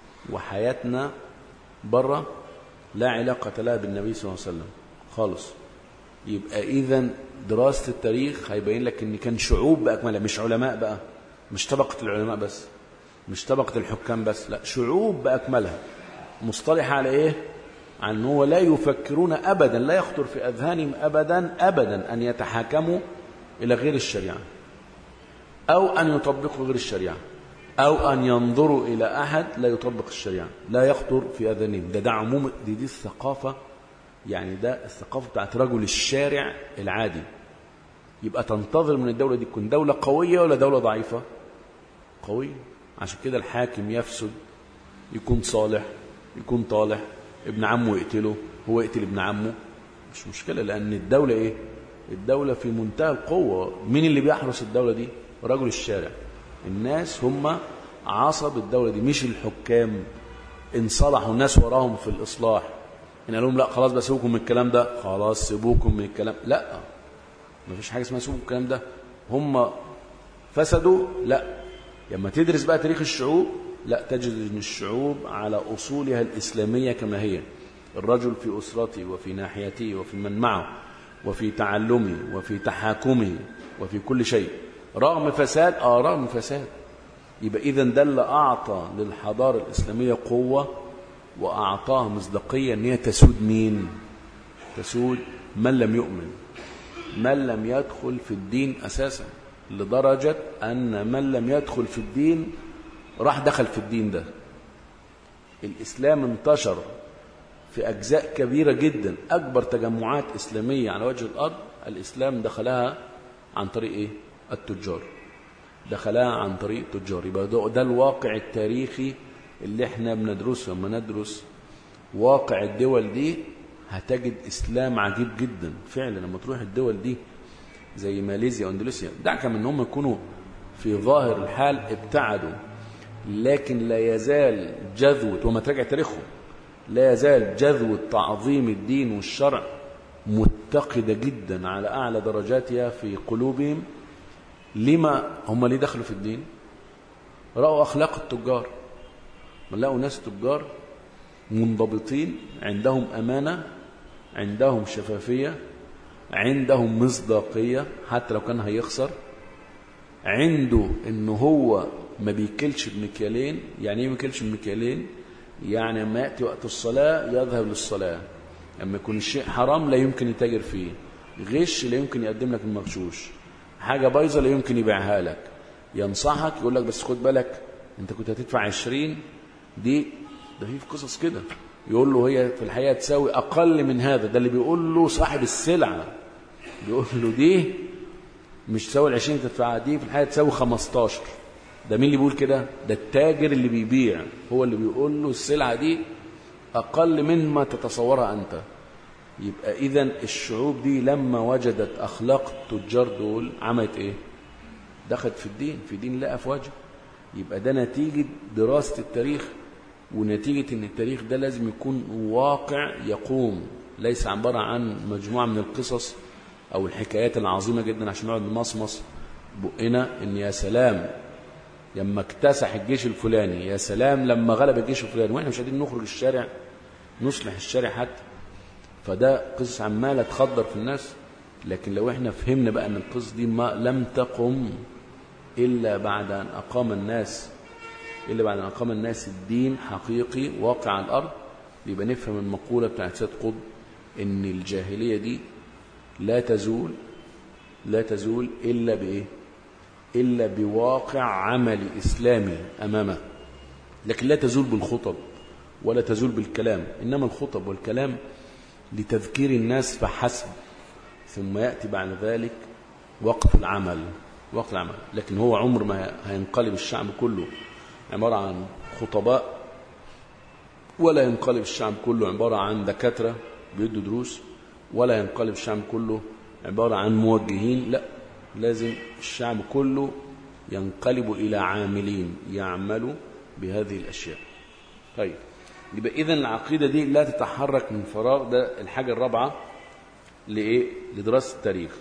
A: وحياتنا بره لا علاقة لها بالنبي صلى الله عليه وسلم خالص يبقى اذا دراسة التاريخ هيبين لك ان كان شعوب بأكملها مش علماء بقى مش طبقة العلماء بس مش طبقة الحكام بس لا شعوب بأكملها مصطلح على ايه عن هو لا يفكرون أبدا لا يخطر في أذهانهم أبدا أبدا أن يتحاكموا إلى غير الشريعة أو أن يطبقوا غير الشريعة أو أن ينظروا إلى أحد لا يطبق الشريعة لا يخطر في أذانهم ده ده عموم دي, دي الثقافة يعني ده الثقافة بتاعت رجل الشارع العادي يبقى تنتظر من الدولة دي تكون دولة قوية ولا دولة ضعيفة قوية عشان كده الحاكم يفسد يكون صالح يكون طالح ابن عمه يقتله هو يقتل ابن عمه مش مشكلة لأن الدولة إيه الدولة في منتهى القوة مين اللي بيحرس الدولة دي رجل الشارع الناس هم عصب الدولة دي مش الحكام إن صلحوا الناس وراهم في الإصلاح
B: إن قال لهم لا خلاص بقى سيبوكم من الكلام ده خلاص سيبوكم من الكلام لا ما فيش حاجة اسمها سيبوكم من الكلام ده هم فسدوا لا لما تدرس بقى تاريخ الشعوب لا تجد ان الشعوب على اصولها الاسلاميه كما هي الرجل في اسرته وفي ناحيته وفي من معه وفي تعلمه وفي تحاكمه وفي كل شيء رغم فساد اه رغم فساد يبقى اذا ده اللي اعطى للحضاره الاسلاميه قوه واعطاها مصداقيه ان هي تسود مين تسود من لم يؤمن من لم يدخل في الدين اساسا لدرجه ان من لم يدخل في الدين راح دخل في الدين ده الاسلام انتشر في اجزاء كبيره جدا اكبر تجمعات اسلاميه على وجه الارض الاسلام دخلها عن طريق ايه التجار دخلها عن طريق التجار يبقى ده, ده الواقع التاريخي اللي احنا بندرسه لما ندرس واقع الدول دي هتجد اسلام عجيب جدا فعلا لما تروح الدول دي زي ماليزيا واندونيسيا دعك من هم يكونوا في ظاهر الحال ابتعدوا لكن لا يزال جذوة وما تراجع تاريخهم لا يزال جذوة تعظيم الدين والشرع متقدة جدا على أعلى درجاتها في قلوبهم لما هم ليه دخلوا في الدين رأوا أخلاق التجار لقوا ناس تجار منضبطين عندهم أمانة عندهم شفافية عندهم مصداقية حتى لو كان هيخسر عنده ان هو ما بيكلش بمكيالين يعني ايه ما بيكلش بمكيالين يعني لما ياتي وقت الصلاه يذهب للصلاه اما يكون الشيء حرام لا يمكن يتاجر فيه غش لا يمكن يقدم لك المغشوش حاجه بايظه لا يمكن يبيعها لك ينصحك يقول لك بس خد بالك انت كنت هتدفع 20 دي ده في قصص كده يقول له هي في الحقيقه تساوي اقل من هذا ده اللي بيقول له صاحب السلعه بيقول له دي مش تساوي ال 20 تدفعها دي في الحقيقه تساوي 15 ده مين اللي بيقول كده ده التاجر اللي بيبيع هو اللي بيقول له السلعه دي اقل مما تتصورها انت يبقى اذا الشعوب دي لما وجدت اخلاق التجار دول عملت ايه دخلت في الدين في دين لا افواجه يبقى ده نتيجه دراسه التاريخ ونتيجه ان التاريخ ده لازم يكون واقع يقوم ليس عباره عن مجموعه من القصص او الحكايات العظيمه جدا عشان نقعد نمصمص بقنا ان يا سلام لما اكتسح الجيش الفلاني يا سلام لما غلب الجيش الفلاني واحنا مش قادرين نخرج الشارع نصلح الشارع حتى فده قصص عماله تخدر في الناس لكن لو احنا فهمنا بقى ان القصص دي ما لم تقم الا بعد ان اقام الناس الا بعد ان اقام الناس الدين حقيقي واقع على الارض يبقى نفهم المقوله بتاعت سيد قطب ان الجاهليه دي لا تزول لا تزول الا بايه الا بواقع عملي اسلامي امامه لكن لا تزول بالخطب ولا تزول بالكلام انما الخطب والكلام لتذكير الناس فحسب ثم ياتي بعد ذلك وقت العمل وقت العمل لكن هو عمر ما هينقلب الشعب كله عباره عن خطباء ولا ينقلب الشعب كله عباره عن دكاتره بيدوا دروس ولا ينقلب الشعب كله عباره عن موجهين لا لازم الشعب كله ينقلب إلى عاملين يعملوا بهذه الأشياء طيب يبقى إذن العقيدة دي لا تتحرك من فراغ ده الحاجة الرابعة لإيه؟ لدراسة التاريخ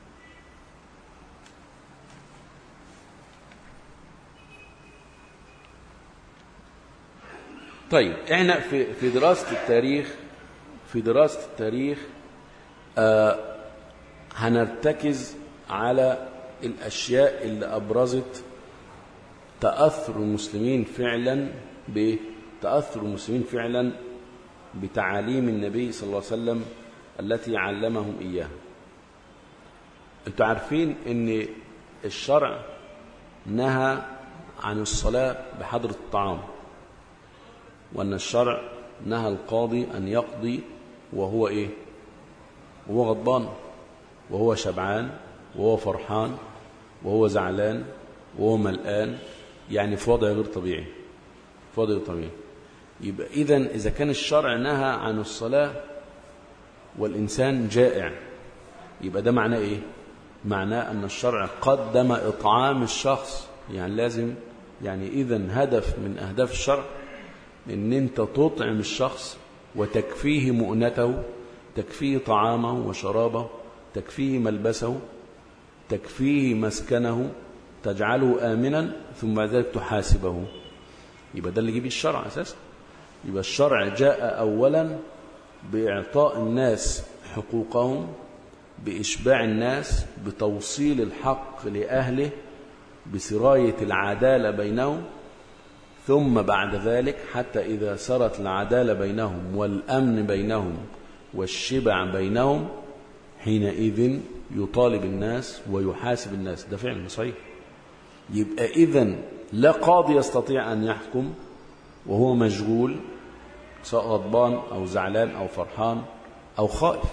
B: طيب احنا في في دراسة التاريخ في دراسة التاريخ آه هنرتكز على الأشياء اللي أبرزت تأثر المسلمين فعلا بتأثر المسلمين فعلا بتعاليم النبي صلى الله عليه وسلم التي علمهم إياها أنتوا عارفين أن الشرع نهى عن الصلاة بحضرة الطعام وأن الشرع نهى القاضي أن يقضي وهو إيه وهو غضبان وهو شبعان وهو فرحان وهو زعلان وهو ملآن يعني في وضع غير طبيعي في وضع غير طبيعي يبقى إذا إذا كان الشرع نهى عن الصلاة والإنسان جائع يبقى ده معناه إيه؟ معناه أن الشرع قدم إطعام الشخص يعني لازم يعني إذا هدف من أهداف الشرع إن أنت تطعم الشخص وتكفيه مؤنته تكفيه طعامه وشرابه تكفيه ملبسه تكفيه مسكنه تجعله آمنا ثم بعد ذلك تحاسبه يبقى ده اللي يجيب الشرع أساسا يبقى الشرع جاء أولا بإعطاء الناس حقوقهم بإشباع الناس بتوصيل الحق لأهله بسراية العدالة بينهم ثم بعد ذلك حتى إذا سرت العدالة بينهم والأمن بينهم والشبع بينهم حينئذ يطالب الناس ويحاسب الناس ده فعل صحيح يبقى إذن لا قاضي يستطيع أن يحكم وهو مشغول سواء غضبان أو زعلان أو فرحان أو خائف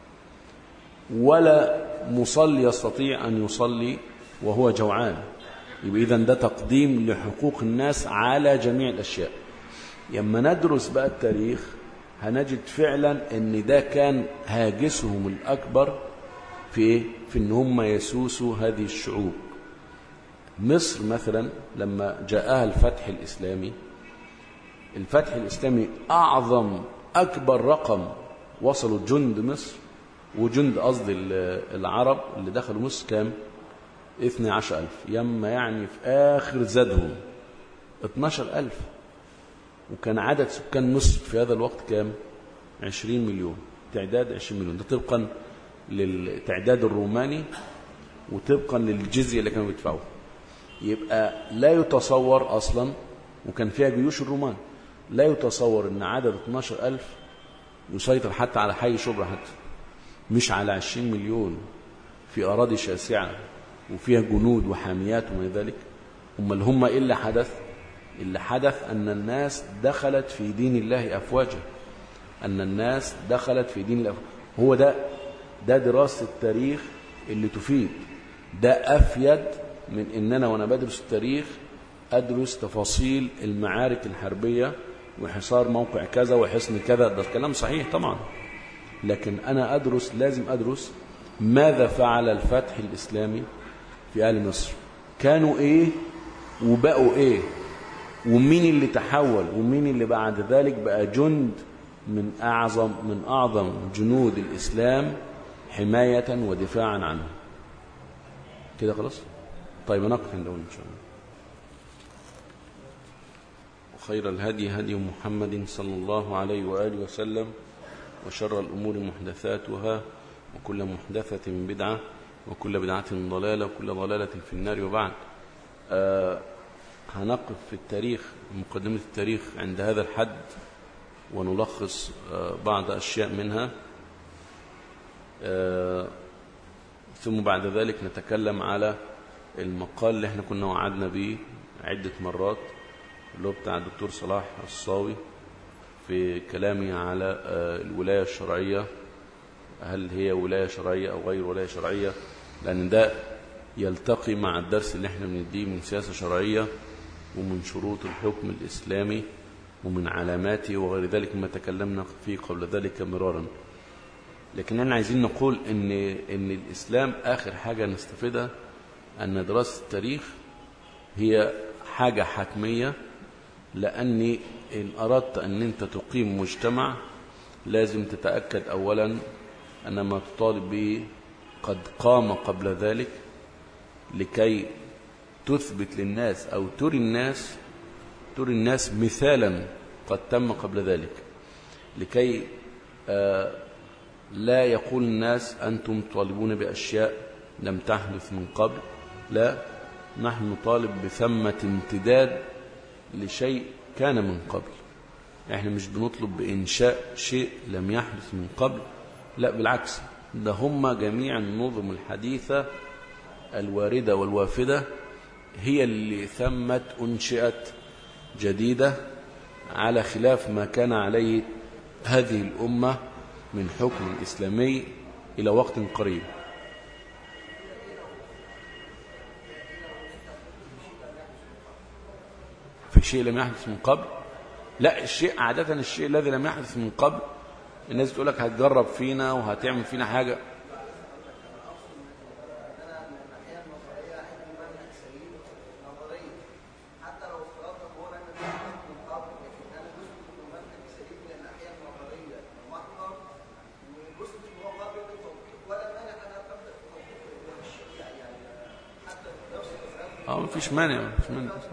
B: ولا مصلي يستطيع أن يصلي وهو جوعان يبقى إذن ده تقديم لحقوق الناس على جميع الأشياء لما ندرس بقى التاريخ هنجد فعلا ان ده كان هاجسهم الأكبر في إيه؟ في ان هم يسوسوا هذه الشعوب مصر مثلا لما جاءها الفتح الإسلامي الفتح الإسلامي أعظم أكبر رقم وصلوا جند مصر وجند قصدي العرب اللي دخلوا مصر كام 12000 يما يعني في آخر زادهم 12000 وكان عدد سكان مصر في هذا الوقت كام 20 مليون تعداد 20 مليون ده طبقا للتعداد الروماني وطبقا للجزية اللي كانوا بيدفعوها يبقى لا يتصور أصلا وكان فيها جيوش الرومان لا يتصور أن عدد 12000 يسيطر حتى على حي شبرا حتى مش على 20 مليون في أراضي شاسعة وفيها جنود وحاميات وما ذلك هم اللي هم إيه اللي حدث اللي حدث أن الناس دخلت في دين الله أفواجا أن الناس دخلت في دين الله هو ده ده دراسة التاريخ اللي تفيد ده أفيد من إن أنا وأنا بدرس التاريخ أدرس تفاصيل المعارك الحربية وحصار موقع كذا وحصن كذا ده الكلام صحيح طبعا لكن أنا أدرس لازم أدرس ماذا فعل الفتح الإسلامي في آل مصر كانوا إيه وبقوا إيه ومين اللي تحول ومين اللي بعد ذلك بقى جند من أعظم من أعظم جنود الإسلام حماية ودفاعا عنه كده خلاص طيب نقف عند إن شاء الله وخير الهدي هدي محمد صلى الله عليه وآله وسلم وشر الأمور محدثاتها وكل محدثة بدعة وكل بدعة ضلالة وكل ضلالة في النار وبعد آه هنقف في التاريخ مقدمة التاريخ عند هذا الحد ونلخص آه بعض أشياء منها آه ثم بعد ذلك نتكلم على المقال اللي احنا كنا وعدنا به عدة مرات اللي هو بتاع الدكتور صلاح الصاوي في كلامي على الولاية الشرعية هل هي ولاية شرعية أو غير ولاية شرعية لأن ده يلتقي مع الدرس اللي احنا بنديه من سياسة شرعية ومن شروط الحكم الإسلامي ومن علاماته وغير ذلك ما تكلمنا فيه قبل ذلك مرارا لكن احنا عايزين نقول ان ان الإسلام آخر حاجة نستفيدها أن دراسة التاريخ هي حاجة حتمية لأني إن أردت أن أنت تقيم مجتمع لازم تتأكد أولا أن ما تطالب به قد قام قبل ذلك لكي تثبت للناس أو تري الناس تري الناس مثالا قد تم قبل ذلك لكي آه لا يقول الناس أنتم طالبون بأشياء لم تحدث من قبل لا نحن نطالب بثمة امتداد لشيء كان من قبل احنا مش بنطلب بإنشاء شيء لم يحدث من قبل لا بالعكس ده هم جميع النظم الحديثة الواردة والوافدة هي اللي ثمت أنشئت جديدة على خلاف ما كان عليه هذه الأمة من حكم إسلامي إلى وقت قريب في شيء لم يحدث من قبل لا الشيء عادة الشيء الذي لم يحدث من قبل الناس تقول لك هتجرب فينا وهتعمل فينا حاجة اه مفيش مانع مفيش مانع صح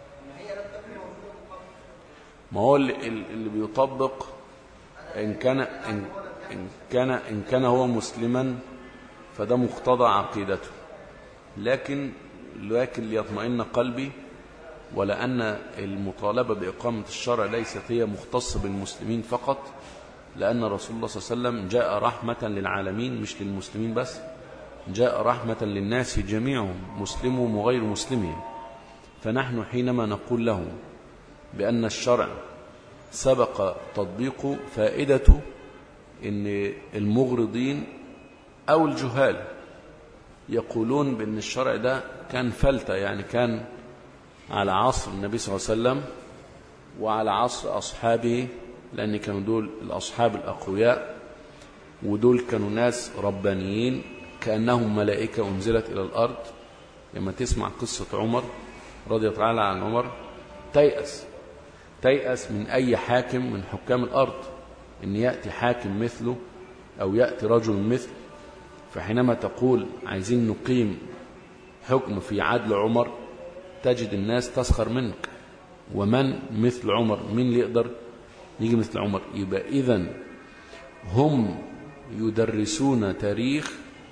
B: ما هو اللي, اللي بيطبق إن كان إن, إن كان إن كان هو مسلما فده مقتضى عقيدته لكن لكن ليطمئن قلبي ولأن المطالبة بإقامة الشرع ليست هي مختصة بالمسلمين فقط لأن رسول الله صلى الله عليه وسلم جاء رحمة للعالمين مش للمسلمين بس جاء رحمة للناس جميعهم مسلمهم وغير مسلمهم فنحن حينما نقول لهم بأن الشرع سبق تطبيقه فائدته ان المغرضين او الجهال يقولون بان الشرع ده كان فلتة يعني كان على عصر النبي صلى الله عليه وسلم وعلى عصر أصحابه لأن كانوا دول الأصحاب الأقوياء ودول كانوا ناس ربانيين كأنهم ملائكة أنزلت إلى الأرض لما تسمع قصة عمر رضي الله تعالى عن عمر تيأس تيأس من أي حاكم من حكام الأرض إن يأتي حاكم مثله أو يأتي رجل مثل فحينما تقول عايزين نقيم حكم في عدل عمر تجد الناس تسخر منك ومن مثل عمر مين اللي يقدر يجي مثل عمر يبقى إذن هم يدرسون تاريخ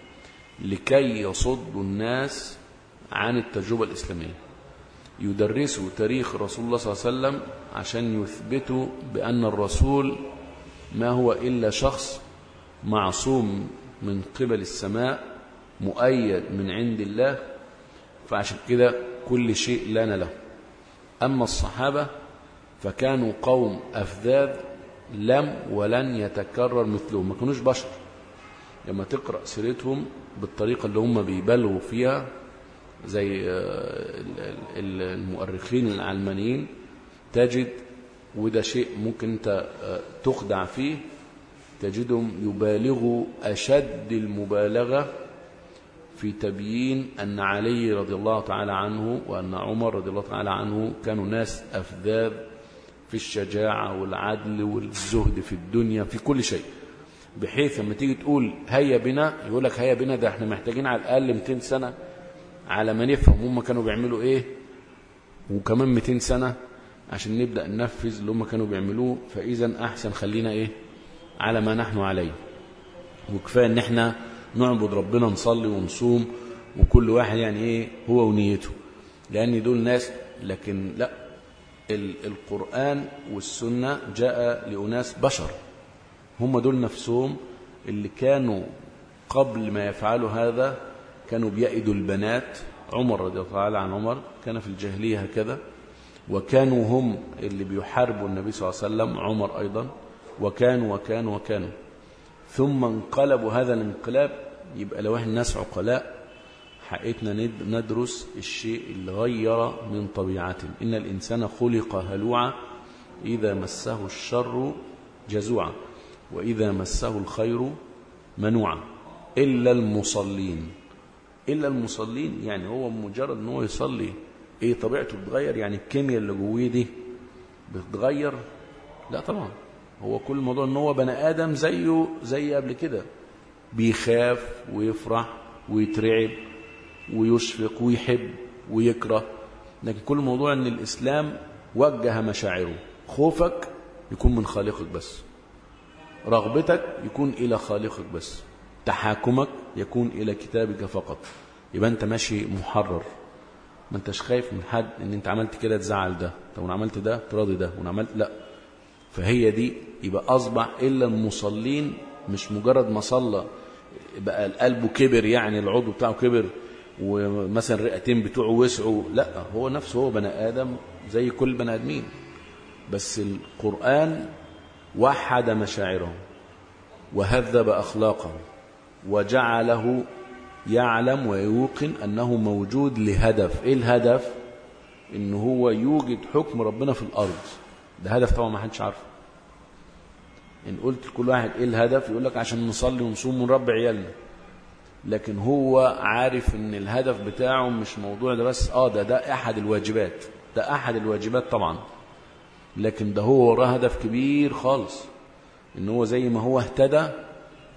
B: لكي يصدوا الناس عن التجربة الإسلامية يدرسوا تاريخ رسول الله صلى الله عليه وسلم عشان يثبتوا بأن الرسول ما هو إلا شخص معصوم من قبل السماء مؤيد من عند الله فعشان كده كل شيء لنا له أما الصحابة فكانوا قوم أفذاذ لم ولن يتكرر مثلهم ما كانوش بشر لما تقرأ سيرتهم بالطريقة اللي هم بيبالغوا فيها زي المؤرخين العلمانيين تجد وده شيء ممكن انت تخدع فيه تجدهم يبالغوا أشد المبالغة في تبيين أن علي رضي الله تعالى عنه وأن عمر رضي الله تعالى عنه كانوا ناس أفذاذ في الشجاعة والعدل والزهد في الدنيا في كل شيء بحيث لما تيجي تقول هيا بنا يقول لك هيا بنا ده احنا محتاجين على الأقل 200 سنة على ما نفهم هم كانوا بيعملوا ايه وكمان 200 سنة عشان نبدأ ننفذ اللي هم كانوا بيعملوه فإذا أحسن خلينا ايه على ما نحن عليه وكفاية ان احنا نعبد ربنا نصلي ونصوم وكل واحد يعني ايه هو ونيته لأن دول ناس لكن لا القرآن والسنة جاء لأناس بشر هم دول نفسهم اللي كانوا قبل ما يفعلوا هذا كانوا بيأدوا البنات عمر رضي الله تعالى عن عمر كان في الجاهلية هكذا وكانوا هم اللي بيحاربوا النبي صلى الله عليه وسلم عمر أيضا وكانوا وكانوا وكانوا ثم انقلبوا هذا الانقلاب يبقى لو احنا ناس عقلاء حقيقتنا ندرس الشيء اللي غير من طبيعته إن الإنسان خلق هلوعا إذا مسه الشر جزوعا وإذا مسه الخير منوعا إلا المصلين إلا المصلين يعني هو مجرد أنه هو يصلي إيه طبيعته بتغير يعني الكيمياء اللي جواه دي بتتغير لا طبعا هو كل الموضوع أنه هو بني آدم زيه زي قبل كده بيخاف ويفرح ويترعب ويشفق ويحب ويكره لكن كل موضوع أن الإسلام وجه مشاعره خوفك يكون من خالقك بس رغبتك يكون إلى خالقك بس تحاكمك يكون إلى كتابك فقط يبقى أنت ماشي محرر ما انتش خايف من حد ان انت عملت كده تزعل ده طب وانا عملت ده تراضي ده وانا عملت لا فهي دي يبقى اصبح الا المصلين مش مجرد ما صلى بقى قلبه كبر يعني العضو بتاعه كبر ومثلا الرئتين بتوعه وسعوا لا هو نفسه هو بني ادم زي كل بني ادمين بس القران وحد مشاعره وهذب اخلاقه وجعله يعلم ويوقن أنه موجود لهدف إيه الهدف إن هو يوجد حكم ربنا في الأرض ده هدف طبعا ما حدش عارفه إن قلت لكل واحد إيه الهدف يقول لك عشان نصلي ونصوم ونربي عيالنا لكن هو عارف إن الهدف بتاعه مش موضوع ده بس آه ده ده أحد الواجبات ده أحد الواجبات طبعا لكن ده هو وراه هدف كبير خالص إن هو زي ما هو اهتدى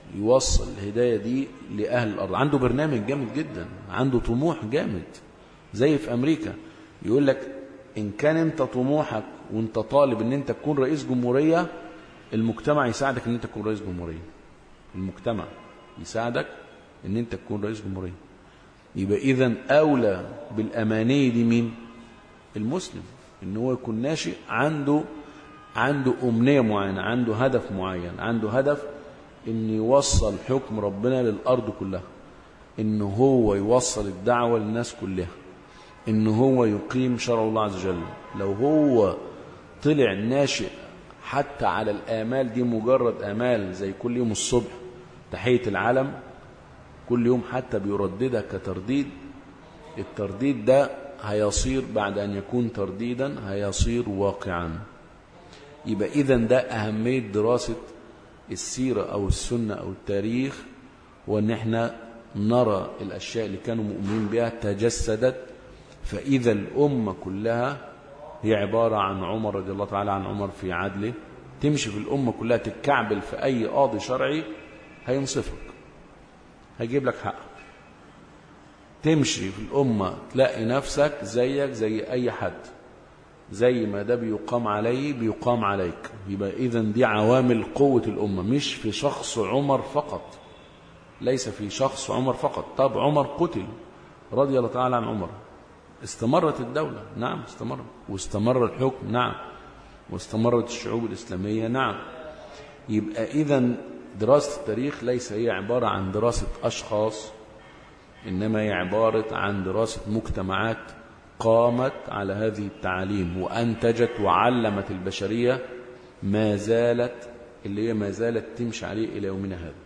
B: يوصل الهداية دي لأهل الأرض عنده برنامج جامد جدا عنده طموح جامد زي في أمريكا يقول لك إن كان أنت طموحك وأنت طالب أن أنت تكون رئيس جمهورية المجتمع يساعدك أن أنت تكون رئيس جمهورية المجتمع يساعدك أن أنت تكون رئيس جمهورية يبقى إذا أولى بالأمانية دي مين المسلم ان هو يكون ناشئ عنده عنده أمنية معينة عنده هدف معين عنده هدف ان يوصل حكم ربنا للأرض كلها ان هو يوصل الدعوة للناس كلها ان هو يقيم شرع الله عز وجل لو هو طلع ناشئ حتى على الآمال دي مجرد آمال زي كل يوم الصبح تحية العالم كل يوم حتى بيرددها كترديد الترديد ده هيصير بعد أن يكون ترديدا هيصير واقعا يبقى إذا ده أهمية دراسة السيرة أو السنة أو التاريخ وأن احنا نرى الأشياء اللي كانوا مؤمنين بها تجسدت فإذا الأمة كلها هي عبارة عن عمر رضي الله تعالى عن عمر في عدله تمشي في الأمة كلها تتكعبل في أي قاضي شرعي هينصفك هيجيب لك حقك تمشي في الأمة تلاقي نفسك زيك زي أي حد زي ما ده بيقام عليه بيقام عليك يبقى إذا دي عوامل قوة الأمة مش في شخص عمر فقط ليس في شخص عمر فقط طب عمر قتل رضي الله تعالى عن عمر استمرت الدولة نعم استمرت واستمر الحكم نعم واستمرت الشعوب الإسلامية نعم يبقى إذا دراسة التاريخ ليس هي عبارة عن دراسة أشخاص إنما هي عبارة عن دراسة مجتمعات قامت على هذه التعاليم وأنتجت وعلمت البشرية ما زالت اللي هي ما زالت تمشي عليه إلى يومنا هذا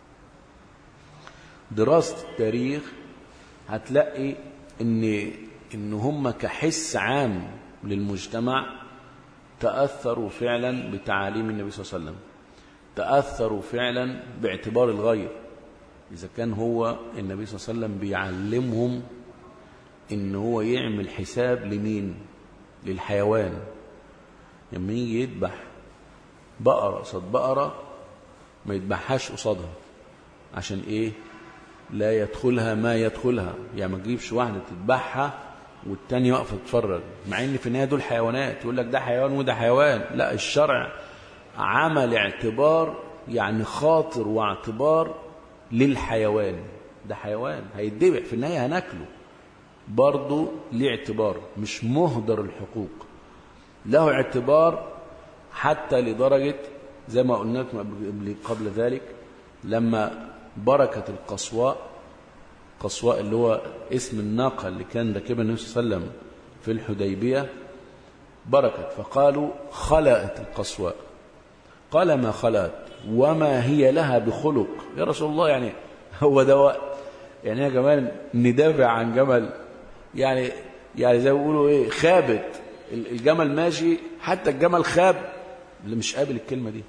B: دراسة التاريخ هتلاقي إن إن هم كحس عام للمجتمع تأثروا فعلا بتعاليم النبي صلى الله عليه وسلم تأثروا فعلا باعتبار الغير إذا كان هو النبي صلى الله عليه وسلم بيعلمهم إن هو يعمل حساب لمين للحيوان لما يجي يذبح بقرة قصاد بقرة ما يذبحهاش قصادها عشان إيه لا يدخلها ما يدخلها يعني ما تجيبش واحدة تذبحها والتاني واقفة تتفرج مع ان في النهاية دول حيوانات يقول لك ده حيوان وده حيوان لا الشرع عمل اعتبار يعني خاطر واعتبار للحيوان ده حيوان هيتذبح في النهاية هناكله برضه ليه اعتبار مش مهدر الحقوق له اعتبار حتى لدرجة زي ما قلنا لكم قبل ذلك لما بركة القصواء قصواء اللي هو اسم الناقة اللي كان راكبها النبي صلى الله عليه وسلم في الحديبية بركت فقالوا خلأت القصواء قال ما خلأت وما هي لها بخلق يا رسول الله يعني هو ده وقت يعني يا جمال ندافع عن جمل يعني يعني زي ما بيقولوا ايه خابت الجمل ماشي حتى الجمل خاب اللي مش قابل الكلمة دي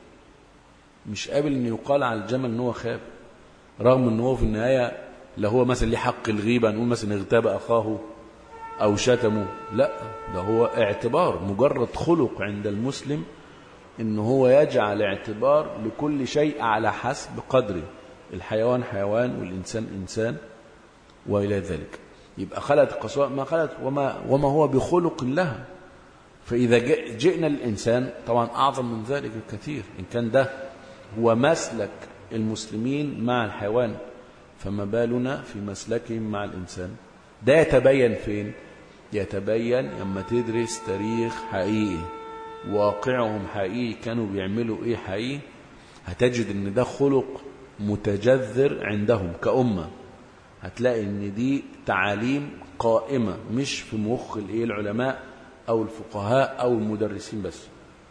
B: مش قابل ان يقال على الجمل ان هو خاب رغم ان هو في النهاية لا هو مثلا ليه حق الغيبة نقول مثلا اغتاب اخاه او شتمه لا ده هو اعتبار مجرد خلق عند المسلم ان هو يجعل اعتبار لكل شيء على حسب قدره الحيوان حيوان والإنسان إنسان وإلى ذلك يبقى خلت القصواء ما خلت وما, وما هو بخلق لها فإذا جئنا الإنسان طبعا أعظم من ذلك الكثير إن كان ده هو مسلك المسلمين مع الحيوان فما بالنا في مسلكهم مع الإنسان ده يتبين فين يتبين لما تدرس تاريخ حقيقي واقعهم حقيقي كانوا بيعملوا ايه حقيقي هتجد ان ده خلق متجذر عندهم كأمة هتلاقي ان دي تعاليم قائمة مش في مخ الايه العلماء او الفقهاء او المدرسين بس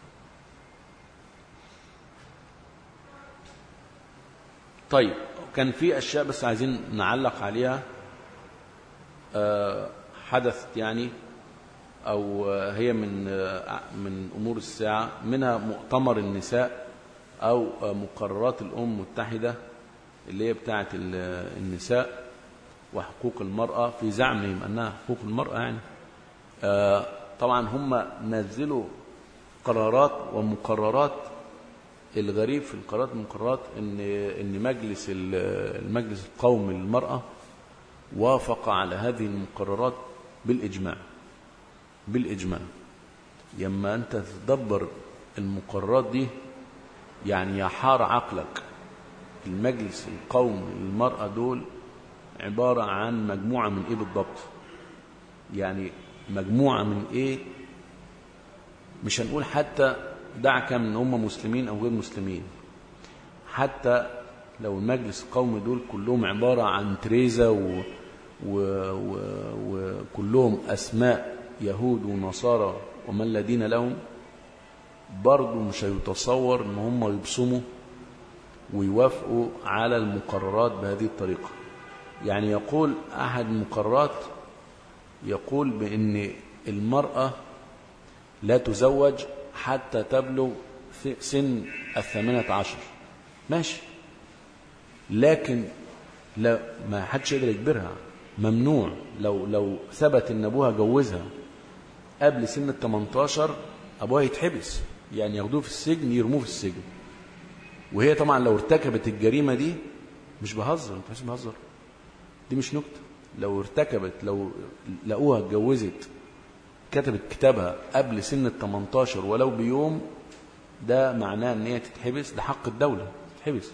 B: طيب كان في اشياء بس عايزين نعلق عليها حدثت يعني او هي من من امور الساعه منها مؤتمر النساء او مقررات الامم المتحده اللي هي بتاعه النساء وحقوق المراه في زعمهم انها حقوق المراه يعني طبعا هم نزلوا قرارات ومقررات الغريب في القرارات والمقررات ان ان مجلس المجلس القومي للمراه وافق على هذه المقررات بالإجماع بالإجماع يما أنت تدبر المقررات دي يعني يحار عقلك المجلس القومي للمرأة دول عبارة عن مجموعة من إيه بالضبط يعني مجموعة من إيه مش هنقول حتى دعك من هم مسلمين أو غير مسلمين حتى لو المجلس القومي دول كلهم عبارة عن تريزا و... و... و... وكلهم أسماء يهود ونصارى ومن لا دين لهم برضه مش هيتصور ان هم يبصموا ويوافقوا على المقررات بهذه الطريقة يعني يقول أحد المقررات يقول بأن المرأة لا تزوج حتى تبلغ سن الثامنة عشر ماشي لكن لا ما حدش يقدر يجبرها ممنوع لو لو ثبت ان ابوها جوزها قبل سن ال 18 ابوها يتحبس يعني ياخدوه في السجن يرموه في السجن وهي طبعا لو ارتكبت الجريمه دي مش بهزر انت مش بهزر دي مش نكته لو ارتكبت لو لقوها اتجوزت كتبت كتابها قبل سن ال 18 ولو بيوم ده معناه ان هي تتحبس ده حق الدوله تتحبس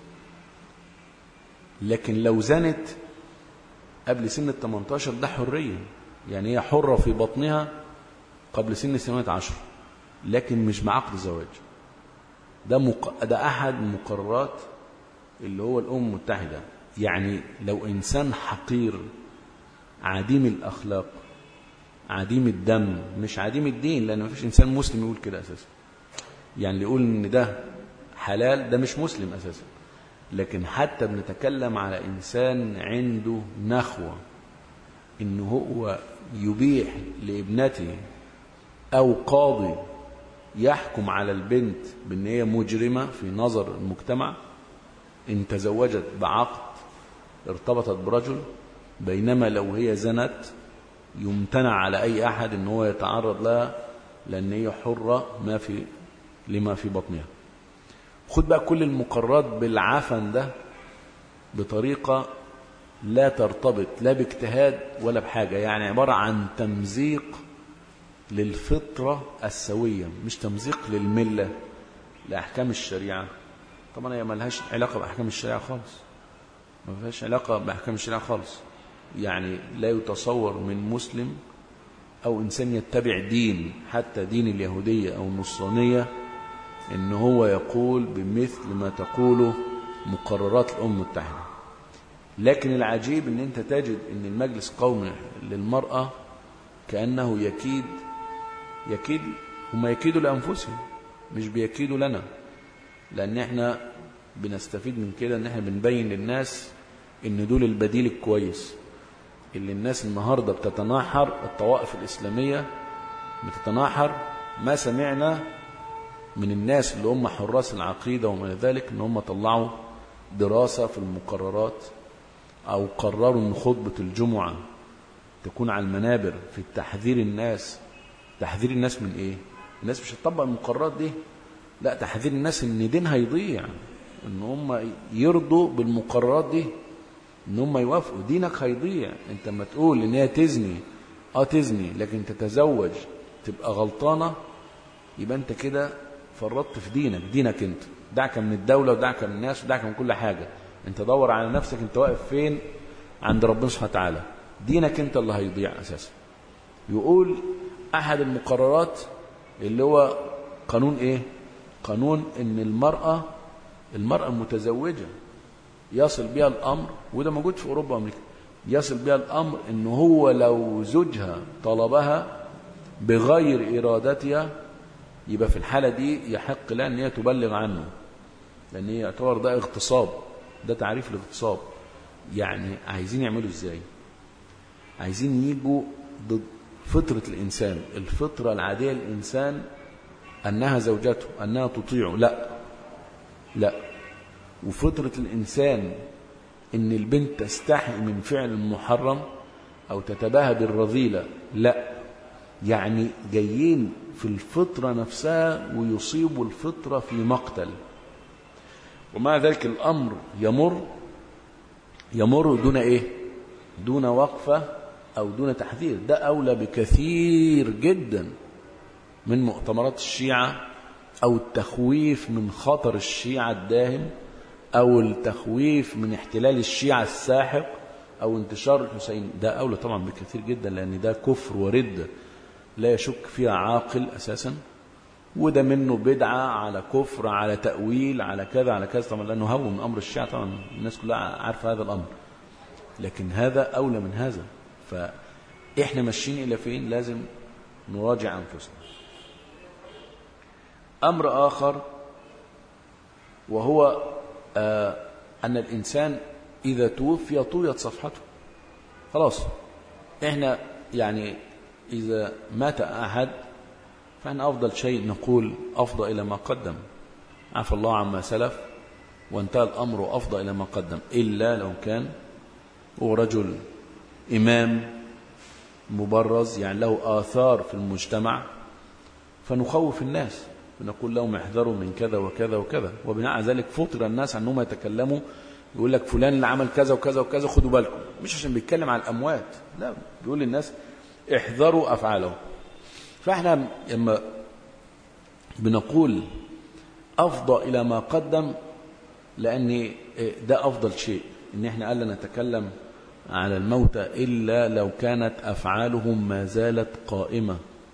B: لكن لو زنت قبل سن ال 18 ده حريه يعني هي حره في بطنها قبل سن سنوات عشر لكن مش بعقد الزواج ده مق... ده احد مقررات اللي هو الامم المتحده يعني لو انسان حقير عديم الاخلاق عديم الدم مش عديم الدين لان مفيش انسان مسلم يقول كده اساسا يعني اللي يقول ان ده حلال ده مش مسلم اساسا لكن حتى بنتكلم على انسان عنده نخوه ان هو يبيح لابنته او قاضي يحكم على البنت بان هي مجرمه في نظر المجتمع ان تزوجت بعقد ارتبطت برجل بينما لو هي زنت يمتنع على اي احد ان هو يتعرض لها لان هي حره ما في لما في بطنها خد بقى كل المقررات بالعفن ده بطريقه لا ترتبط لا باجتهاد ولا بحاجه يعني عباره عن تمزيق للفطرة السوية مش تمزيق للملة لأحكام الشريعة طبعا هي ملهاش علاقة بأحكام الشريعة خالص ما فيهاش علاقة بأحكام الشريعة خالص يعني لا يتصور من مسلم أو إنسان يتبع دين حتى دين اليهودية أو النصرانية إن هو يقول بمثل ما تقوله مقررات الأمم المتحدة لكن العجيب إن أنت تجد إن المجلس القومي للمرأة كأنه يكيد يكيد هم يكيدوا لأنفسهم مش بيكيدوا لنا لأن احنا بنستفيد من كده ان احنا بنبين للناس ان دول البديل الكويس اللي الناس النهاردة بتتناحر الطوائف الإسلامية بتتناحر ما سمعنا من الناس اللي هم حراس العقيدة وما ذلك ان هم طلعوا دراسة في المقررات أو قرروا ان خطبة الجمعة تكون على المنابر في تحذير الناس تحذير الناس من ايه الناس مش هتطبق المقررات دي لا تحذير الناس ان دينها يضيع ان هم يرضوا بالمقررات دي ان هم يوافقوا دينك هيضيع انت لما تقول ان هي تزني اه تزني لكن تتزوج تبقى غلطانه يبقى انت كده فرطت في دينك دينك انت دعك من الدوله ودعك من الناس ودعك من كل حاجه انت دور على نفسك انت واقف فين عند ربنا سبحانه وتعالى دينك انت اللي هيضيع اساسا يقول احد المقررات اللي هو قانون ايه قانون ان المرأة المرأة المتزوجة يصل بها الامر وده موجود في اوروبا وامريكا يصل بها الامر ان هو لو زوجها طلبها بغير ارادتها يبقى في الحالة دي يحق لها ان هي تبلغ عنه لان هي يعتبر ده اغتصاب ده تعريف الاغتصاب يعني عايزين يعملوا ازاي عايزين يجوا ضد فطرة الإنسان الفطرة العادية للإنسان أنها زوجته أنها تطيعه لا لا وفطرة الإنسان إن البنت تستحي من فعل المحرم أو تتباهى بالرذيلة لا يعني جايين في الفطرة نفسها ويصيبوا الفطرة في مقتل ومع ذلك الأمر يمر يمر دون إيه دون وقفة أو دون تحذير ده أولى بكثير جدا من مؤتمرات الشيعة أو التخويف من خطر الشيعة الداهم أو التخويف من احتلال الشيعة الساحق أو انتشار الحسين ده أولى طبعا بكثير جدا لأن ده كفر وردة لا يشك فيها عاقل أساسا وده منه بدعة على كفر على تأويل على كذا على كذا طبعا لأنه هو من أمر الشيعة طبعا الناس كلها عارفة هذا الأمر لكن هذا أولى من هذا فإحنا ماشيين إلى فين لازم نراجع أنفسنا أمر آخر وهو آه أن الإنسان إذا توفي طويت صفحته خلاص إحنا يعني إذا مات أحد فإن أفضل شيء نقول أفضى إلى ما قدم عفى الله عما سلف وانتهى الأمر أفضى إلى ما قدم إلا لو كان هو رجل إمام مبرز يعني له آثار في المجتمع فنخوف الناس ونقول لهم احذروا من كذا وكذا وكذا وبناء على ذلك فطر الناس أنهم يتكلموا يقول لك فلان اللي عمل كذا وكذا وكذا خدوا بالكم مش عشان بيتكلم على الأموات لا بيقول للناس احذروا أفعالهم فاحنا لما بنقول أفضى إلى ما قدم لأن ده أفضل شيء إن احنا قال نتكلم على الموتى إلا لو كانت أفعالهم ما زالت قائمة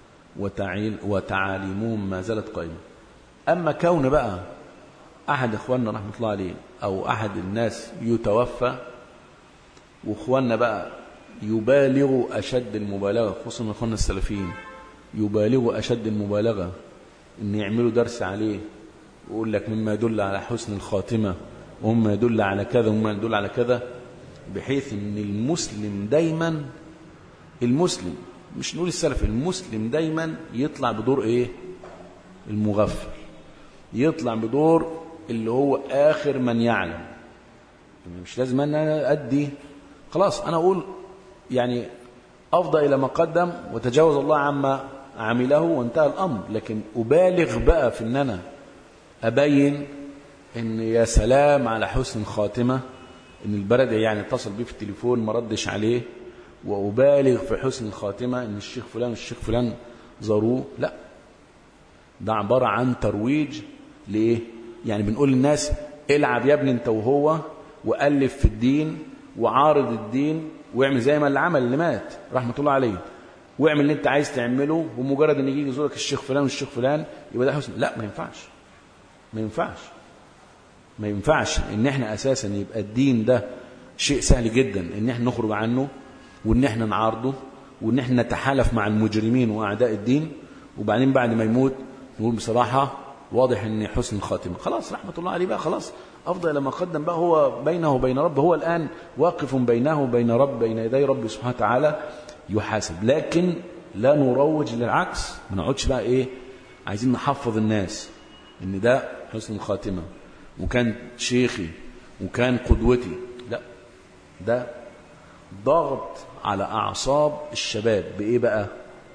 B: وتعاليمهم ما زالت قائمة أما كون بقى أحد إخواننا رحمة الله عليه أو أحد الناس يتوفى وإخواننا بقى يبالغ أشد المبالغة خصوصا إخواننا السلفيين يبالغ أشد المبالغة إن يعملوا درس عليه ويقول لك مما يدل على حسن الخاتمة ومما يدل على كذا ومما يدل على كذا بحيث ان المسلم دايما المسلم مش نقول السلف المسلم دايما يطلع بدور ايه المغفل يطلع بدور اللي هو اخر من يعلم يعني مش لازم ان انا ادي خلاص انا اقول يعني افضى الى ما قدم وتجاوز الله عما عمله وانتهى الامر لكن ابالغ بقى في ان انا ابين ان يا سلام على حسن الخاتمه ان البلد يعني اتصل بيه في التليفون ما ردش عليه وأبالغ في حسن الخاتمة ان الشيخ فلان والشيخ فلان زاروه لا ده عبارة عن ترويج لإيه يعني بنقول للناس العب يا ابني انت وهو وألف في الدين وعارض الدين واعمل زي ما اللي عمل اللي مات رحمة الله عليه واعمل اللي انت عايز تعمله ومجرد ان يجي يزورك الشيخ فلان والشيخ فلان يبقى ده حسن لا ما ينفعش ما ينفعش ما ينفعش ان احنا اساسا يبقى الدين ده شيء سهل جدا ان احنا نخرج عنه وان احنا نعارضه وان احنا نتحالف مع المجرمين واعداء الدين وبعدين بعد ما يموت نقول بصراحة واضح ان حسن الخاتمة خلاص رحمة الله عليه بقى خلاص افضل لما قدم بقى هو بينه وبين ربه هو الان واقف بينه وبين رب بين يدي ربه سبحانه وتعالى يحاسب لكن لا نروج للعكس ما نقعدش بقى ايه عايزين نحفظ الناس ان ده حسن الخاتمه وكان شيخي وكان قدوتي لا ده ضغط على أعصاب الشباب بإيه بقى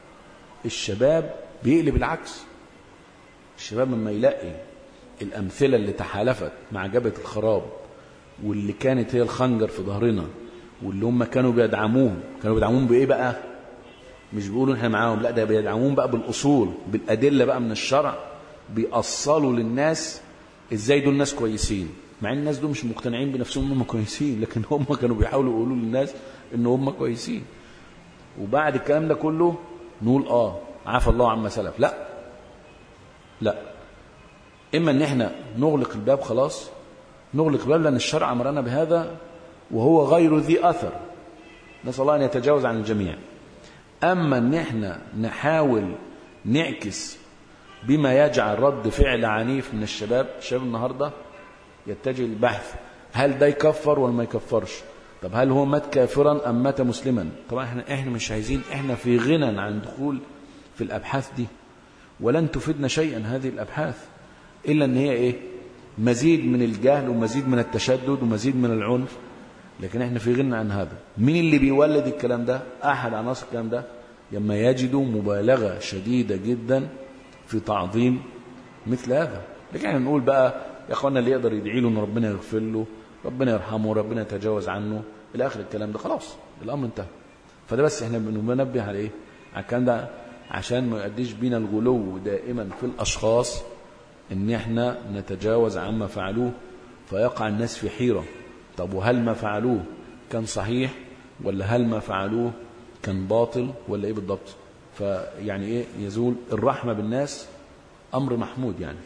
B: الشباب بيقلب العكس الشباب لما يلاقي الأمثلة اللي تحالفت مع جبهة الخراب واللي كانت هي الخنجر في ظهرنا واللي هم كانوا بيدعموهم كانوا بيدعموهم بإيه بقى مش بيقولوا احنا معاهم لا ده بيدعموهم بقى بالأصول بالأدلة بقى من الشرع بيأصلوا للناس ازاي دول ناس كويسين مع ان الناس دول مش مقتنعين بنفسهم انهم كويسين لكن هم كانوا بيحاولوا يقولوا للناس ان هم كويسين وبعد الكلام ده كله نقول اه عفى الله عما سلف لا لا اما ان احنا نغلق الباب خلاص نغلق الباب لان الشرع امرنا بهذا وهو غير ذي اثر نسال الله ان يتجاوز عن الجميع اما ان احنا نحاول نعكس بما يجعل رد فعل عنيف من الشباب الشباب النهارده يتجه للبحث هل ده يكفر ولا ما يكفرش طب هل هو مات كافرا ام مات مسلما طبعا احنا احنا مش عايزين احنا في غنى عن دخول في الابحاث دي ولن تفيدنا شيئا هذه الابحاث الا ان هي ايه مزيد من الجهل ومزيد من التشدد ومزيد من العنف لكن احنا في غنى عن هذا مين اللي بيولد الكلام ده احد عناصر الكلام ده لما يجدوا مبالغه شديده جدا في تعظيم مثل هذا لكن احنا نقول بقى يا اخوانا اللي يقدر يدعي له ان ربنا يغفر له ربنا يرحمه ربنا يتجاوز عنه الى اخر الكلام ده خلاص الامر انتهى فده بس احنا بننبه على ايه على الكلام ده عشان ما يؤديش بينا الغلو دائما في الاشخاص ان احنا نتجاوز عما فعلوه فيقع الناس في حيرة طب وهل ما فعلوه كان صحيح ولا هل ما فعلوه كان باطل ولا ايه بالضبط فيعني ايه يزول الرحمة بالناس امر محمود يعني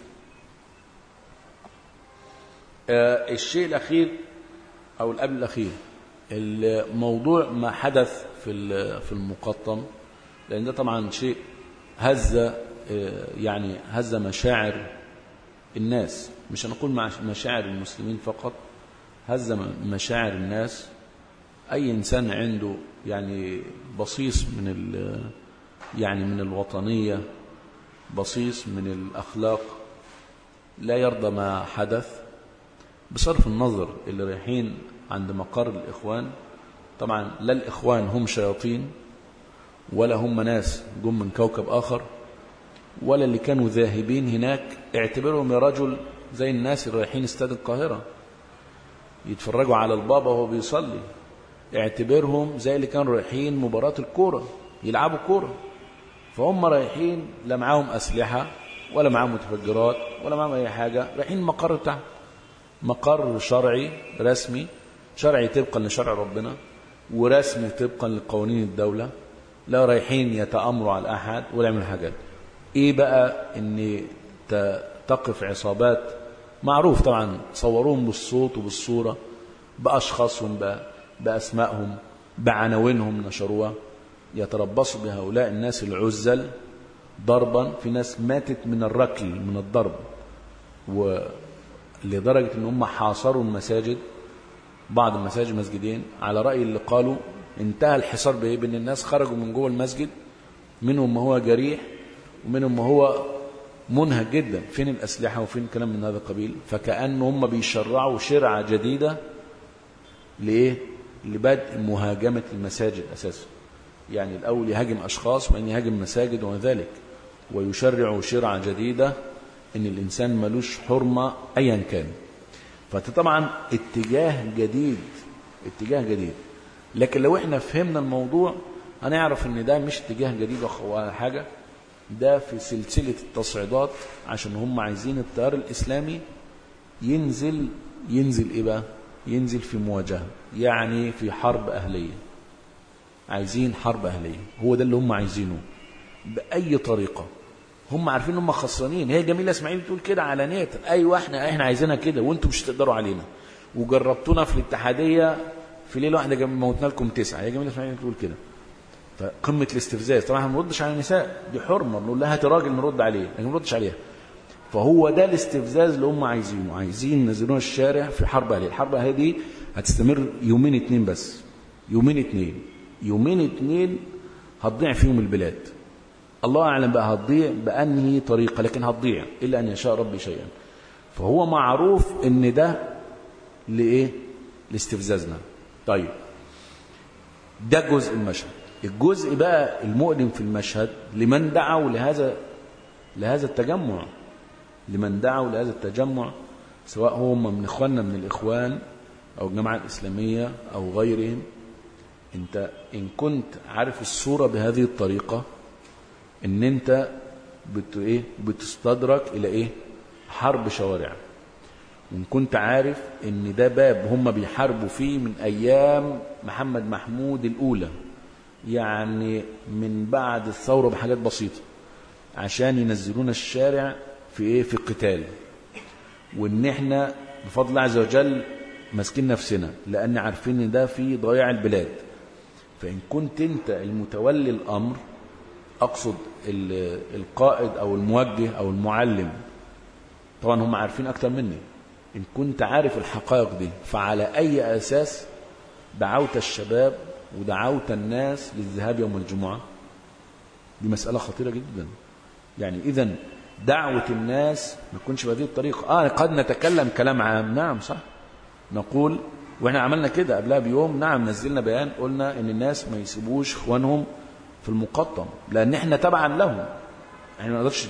B: آه الشيء الاخير او القبل الاخير الموضوع ما حدث في في المقطم لان ده طبعا شيء هز آه يعني هز مشاعر الناس مش هنقول مع مشاعر المسلمين فقط هز مشاعر الناس أي إنسان عنده يعني بصيص من ال يعني من الوطنية بصيص من الأخلاق لا يرضى ما حدث بصرف النظر اللي رايحين عند مقر الإخوان طبعا لا الإخوان هم شياطين ولا هم ناس جم من كوكب آخر ولا اللي كانوا ذاهبين هناك اعتبرهم يا رجل زي الناس اللي رايحين استاد القاهرة يتفرجوا على البابا وهو بيصلي اعتبرهم زي اللي كانوا رايحين مباراة الكورة يلعبوا كورة فهم رايحين لا معاهم أسلحة ولا معاهم متفجرات ولا معاهم أي حاجة رايحين المقر بتاعهم مقر شرعي رسمي شرعي طبقا لشرع ربنا ورسمي طبقا لقوانين الدولة لا رايحين يتأمروا على أحد ولا يعملوا حاجات ايه بقى ان تقف عصابات معروف طبعا صوروهم بالصوت وبالصورة بأشخاصهم بأسمائهم بعناوينهم نشروها يتربصوا بهؤلاء الناس العزل ضربا في ناس ماتت من الركل من الضرب ولدرجة ان هم حاصروا المساجد بعض المساجد مسجدين على رأي اللي قالوا انتهى الحصار بايه بان الناس خرجوا من جوه المسجد منهم ما هو جريح ومنهم ما هو منهك جدا فين الأسلحة وفين كلام من هذا القبيل فكأن هم بيشرعوا شرعة جديدة لإيه لبدء مهاجمة المساجد أساسا يعني الأول يهاجم أشخاص وأن يهاجم مساجد وذلك ويشرع شرعة جديدة إن الإنسان ملوش حرمة أيا كان فطبعا اتجاه جديد اتجاه جديد لكن لو احنا فهمنا الموضوع هنعرف ان ده مش اتجاه جديد ولا حاجة ده في سلسلة التصعيدات عشان هم عايزين التيار الإسلامي ينزل ينزل إيه بقى ينزل في مواجهة يعني في حرب أهلية عايزين حرب أهلية هو ده اللي هم عايزينه بأي طريقة هم عارفين هم خسرانين هي جميلة اسماعيل بتقول كده علانية أيوة احنا احنا عايزينها كده وانتم مش تقدروا علينا وجربتونا في الاتحادية في ليلة واحدة موتنا لكم تسعة هي جميلة اسماعيل بتقول كده فقمة الاستفزاز طبعا ما نردش على النساء دي حرمة نقول لها هات راجل نرد عليه لكن ما نردش عليها فهو ده الاستفزاز اللي هم عايزينه عايزين ينزلونا الشارع في حرب اهليه الحرب الاهليه دي هتستمر يومين اتنين بس يومين اتنين يومين اتنين هتضيع فيهم البلاد الله اعلم بقى هتضيع بانهي طريقه لكن هتضيع الا ان يشاء ربي شيئا فهو معروف ان ده لايه لاستفزازنا طيب ده جزء المشهد الجزء بقى المؤلم في المشهد لمن دعوا لهذا لهذا التجمع لمن دعوا لهذا التجمع سواء هم من اخواننا من الاخوان او الجماعه الاسلاميه او غيرهم انت ان كنت عارف الصوره بهذه الطريقه ان انت بت ايه بتستدرك الى ايه حرب شوارع وان كنت عارف ان ده باب هم بيحاربوا فيه من ايام محمد محمود الاولى يعني من بعد الثوره بحاجات بسيطه عشان ينزلونا الشارع في ايه في القتال وان احنا بفضل الله عز وجل ماسكين نفسنا لان عارفين ان ده في ضياع البلاد فان كنت انت المتولي الامر اقصد القائد او الموجه او المعلم طبعا هم عارفين اكتر مني ان كنت عارف الحقائق دي فعلى اي اساس دعوت الشباب ودعوت الناس للذهاب يوم الجمعه دي مساله خطيره جدا يعني اذا دعوة الناس ما تكونش بهذه الطريقة آه قد نتكلم كلام عام نعم صح نقول واحنا عملنا كده قبلها بيوم نعم نزلنا بيان قلنا ان الناس ما يسيبوش اخوانهم في المقطم لان احنا تبعا لهم احنا ما نقدرش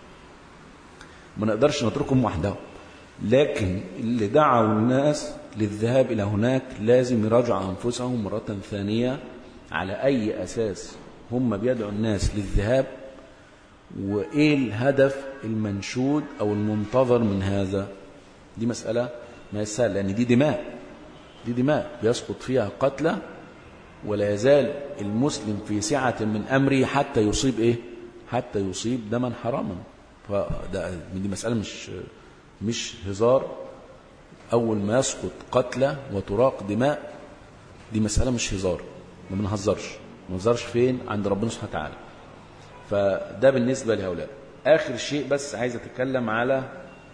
B: ما نقدرش نتركهم وحدهم لكن اللي دعوا الناس للذهاب الى هناك لازم يراجعوا انفسهم مرة ثانية على أي أساس هم بيدعوا الناس للذهاب وإيه الهدف المنشود أو المنتظر من هذا دي مسألة ما يسهل لأن دي دماء دي دماء بيسقط فيها قتلى ولا يزال المسلم في سعة من أمره حتى يصيب إيه حتى يصيب دما حراما فده دي مسألة مش مش هزار أول ما يسقط قتلى وتراق دماء دي مسألة مش هزار ما بنهزرش ما بنهزرش فين عند ربنا سبحانه وتعالى فده بالنسبة لهؤلاء آخر شيء بس عايز أتكلم على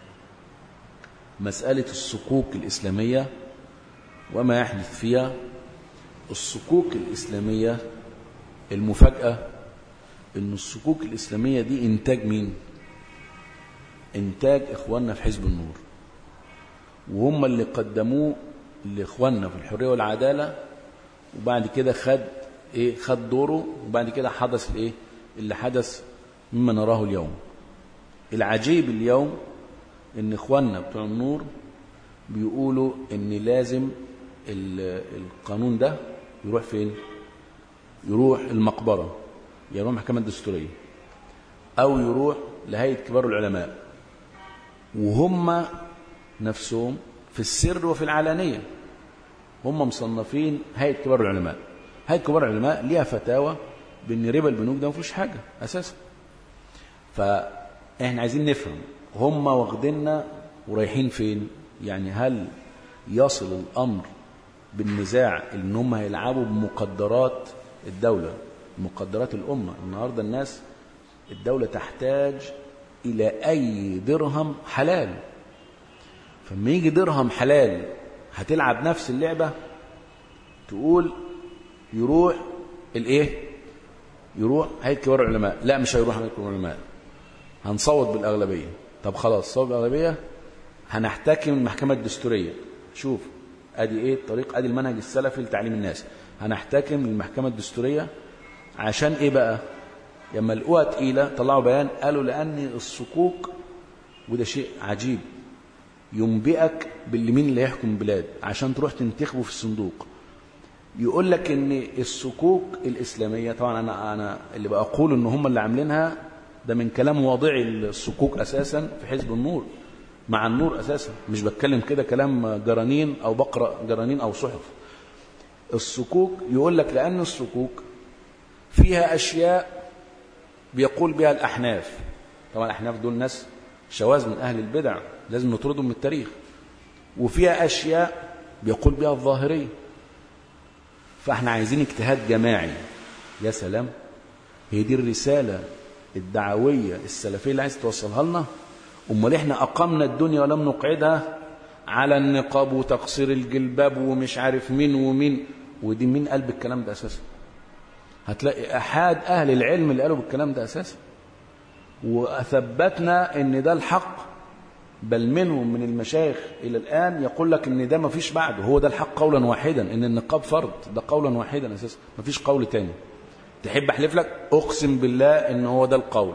B: مسألة الصكوك الإسلامية وما يحدث فيها الصكوك الإسلامية المفاجأة أن الصكوك الإسلامية دي إنتاج مين؟ إنتاج إخواننا في حزب النور وهم اللي قدموه لإخواننا في الحرية والعدالة وبعد كده خد إيه خد دوره وبعد كده حدث الإيه اللي حدث مما نراه اليوم العجيب اليوم ان اخواننا بتوع النور بيقولوا ان لازم القانون ده يروح فين يروح المقبرة يروح المحكمة الدستورية او يروح لهيئة كبار العلماء وهم نفسهم في السر وفي العلانية هم مصنفين هيئة كبار العلماء هيئة كبار العلماء ليها فتاوى بان ربا البنوك ده ما فيهوش حاجة اساسا فاحنا عايزين نفهم هم واخديننا ورايحين فين يعني هل يصل الامر بالنزاع ان هم هيلعبوا بمقدرات الدولة مقدرات الامة النهاردة الناس الدولة تحتاج الى اي درهم حلال فلما يجي درهم حلال هتلعب نفس اللعبة تقول يروح الايه يروح هيئة كبار العلماء لا مش هيروح هيئة كبار العلماء هنصوت بالأغلبية طب خلاص صوت بالأغلبية هنحتكم المحكمة الدستورية شوف ادي ايه الطريق ادي المنهج السلفي لتعليم الناس هنحتكم المحكمة الدستورية عشان ايه بقى لما لقوها تقيلة طلعوا بيان قالوا لأن الصكوك وده شيء عجيب ينبئك باللي مين اللي يحكم البلاد عشان تروح تنتخبه في الصندوق يقول لك ان الصكوك الاسلاميه طبعا انا انا اللي بقول ان هم اللي عاملينها ده من كلام واضعي الصكوك اساسا في حزب النور مع النور اساسا مش بتكلم كده كلام جرانين او بقرا جرانين او صحف الصكوك يقول لك لان الصكوك فيها اشياء بيقول بها الاحناف طبعا الاحناف دول ناس شواذ من اهل البدع لازم نطردهم من التاريخ وفيها اشياء بيقول بها الظاهريه فاحنا عايزين اجتهاد جماعي يا سلام هي دي الرسالة الدعوية السلفية اللي عايز توصلها لنا امال احنا اقمنا الدنيا ولم نقعدها على النقاب وتقصير الجلباب ومش عارف مين ومين ودي مين قال بالكلام ده اساسا هتلاقي احاد اهل العلم اللي قالوا بالكلام ده اساسا واثبتنا ان ده الحق بل منهم من المشايخ إلى الآن يقول لك إن ده ما فيش بعده هو ده الحق قولا واحدا إن النقاب فرض ده قولا واحدا أساسا ما فيش قول تاني تحب أحلف لك أقسم بالله إن هو ده القول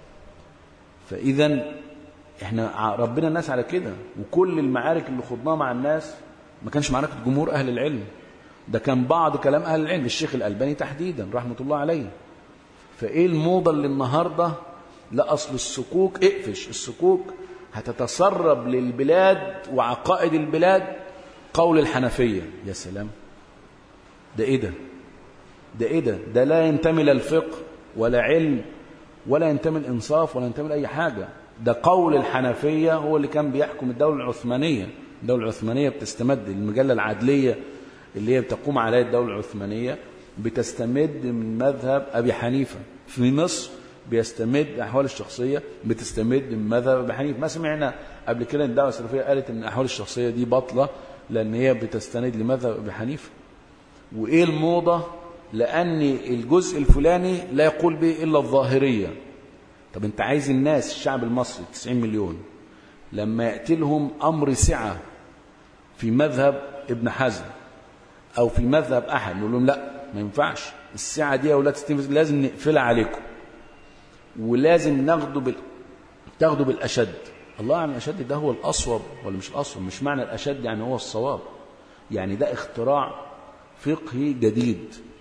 B: فإذا إحنا ربنا الناس على كده وكل المعارك اللي خضناها مع الناس ما كانش معركة جمهور أهل العلم ده كان بعض كلام أهل العلم الشيخ الألباني تحديدا رحمة الله عليه فإيه الموضة اللي النهاردة لا أصل السكوك اقفش السكوك هتتسرب للبلاد وعقائد البلاد قول الحنفية يا سلام ده ايه ده ده ايه ده ده لا ينتمي للفقه ولا علم ولا ينتمي الانصاف ولا ينتمي لاي حاجة ده قول الحنفية هو اللي كان بيحكم الدولة العثمانية الدولة العثمانية بتستمد المجلة العدلية اللي هي بتقوم عليها الدولة العثمانية بتستمد من مذهب أبي حنيفة في مصر بيستمد الاحوال الشخصيه بتستمد من مذهب ابي حنيفه ما سمعنا قبل كده ان الدعوه السلفيه قالت ان الاحوال الشخصيه دي باطله لان هي بتستند لمذهب ابي حنيفه وايه الموضه لان الجزء الفلاني لا يقول به الا الظاهريه طب انت عايز الناس الشعب المصري 90 مليون لما ياتي لهم امر سعه في مذهب ابن حزم او في مذهب احد نقول لهم لا ما ينفعش السعه دي يا اولاد لازم نقفلها عليكم ولازم ناخده بال... تاخده بالأشد الله عن الأشد ده هو الأصوب ولا مش الأصوب مش معنى الأشد يعني هو الصواب يعني ده اختراع فقهي جديد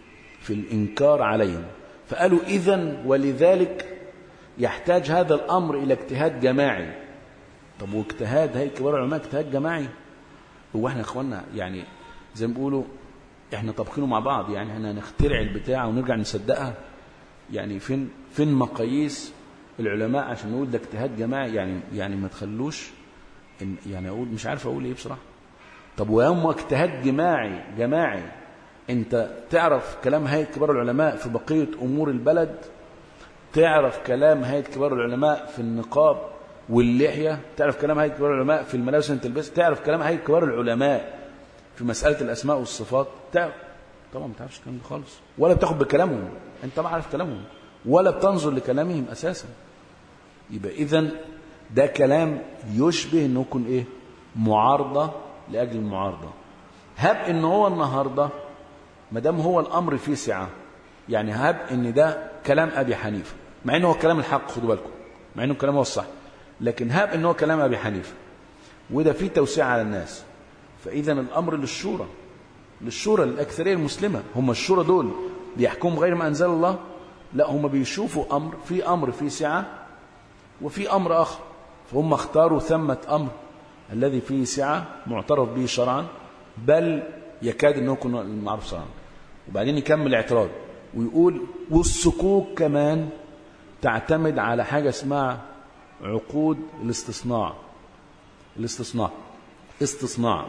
B: في الإنكار عليهم فقالوا إذا ولذلك يحتاج هذا الأمر إلى اجتهاد جماعي طب واجتهاد هيئة كبار العلماء اجتهاد جماعي هو احنا يا اخوانا يعني زي ما بيقولوا احنا طابخينه مع بعض يعني احنا نخترع البتاع ونرجع نصدقها يعني فين فين مقاييس العلماء عشان نقول ده اجتهاد جماعي يعني يعني ما تخلوش إن يعني اقول مش عارف اقول ايه بصراحه طب ويوم اجتهاد جماعي جماعي انت تعرف كلام هيئه كبار العلماء في بقيه امور البلد تعرف كلام هيئه كبار العلماء في النقاب واللحيه تعرف كلام هيئه كبار العلماء في الملابس اللي تلبسها تعرف كلام هيئه كبار العلماء في مساله الاسماء والصفات تعرف طبعا ما تعرفش الكلام ده خالص ولا بتاخد بكلامهم انت ما عارف كلامهم ولا بتنظر لكلامهم اساسا يبقى اذا ده كلام يشبه انه يكون ايه معارضه لاجل المعارضه هب ان هو النهارده ما دام هو الامر فيه سعه يعني هب ان ده كلام ابي حنيفه مع انه هو كلام الحق خدوا بالكم مع انه كلام هو الصح لكن هب ان هو كلام ابي حنيفه وده فيه توسيع على الناس فاذا الامر للشورى للشورى للاكثريه المسلمه هم الشورى دول بيحكموا غير ما انزل الله لا هم بيشوفوا امر في امر فيه سعه وفي امر اخر فهم اختاروا ثمه امر الذي فيه سعه معترف به شرعا بل يكاد انه يكون معروف شرعا وبعدين يكمل الاعتراض ويقول والسكوك كمان تعتمد على حاجه اسمها عقود الاستصناع الاستصناع استصناع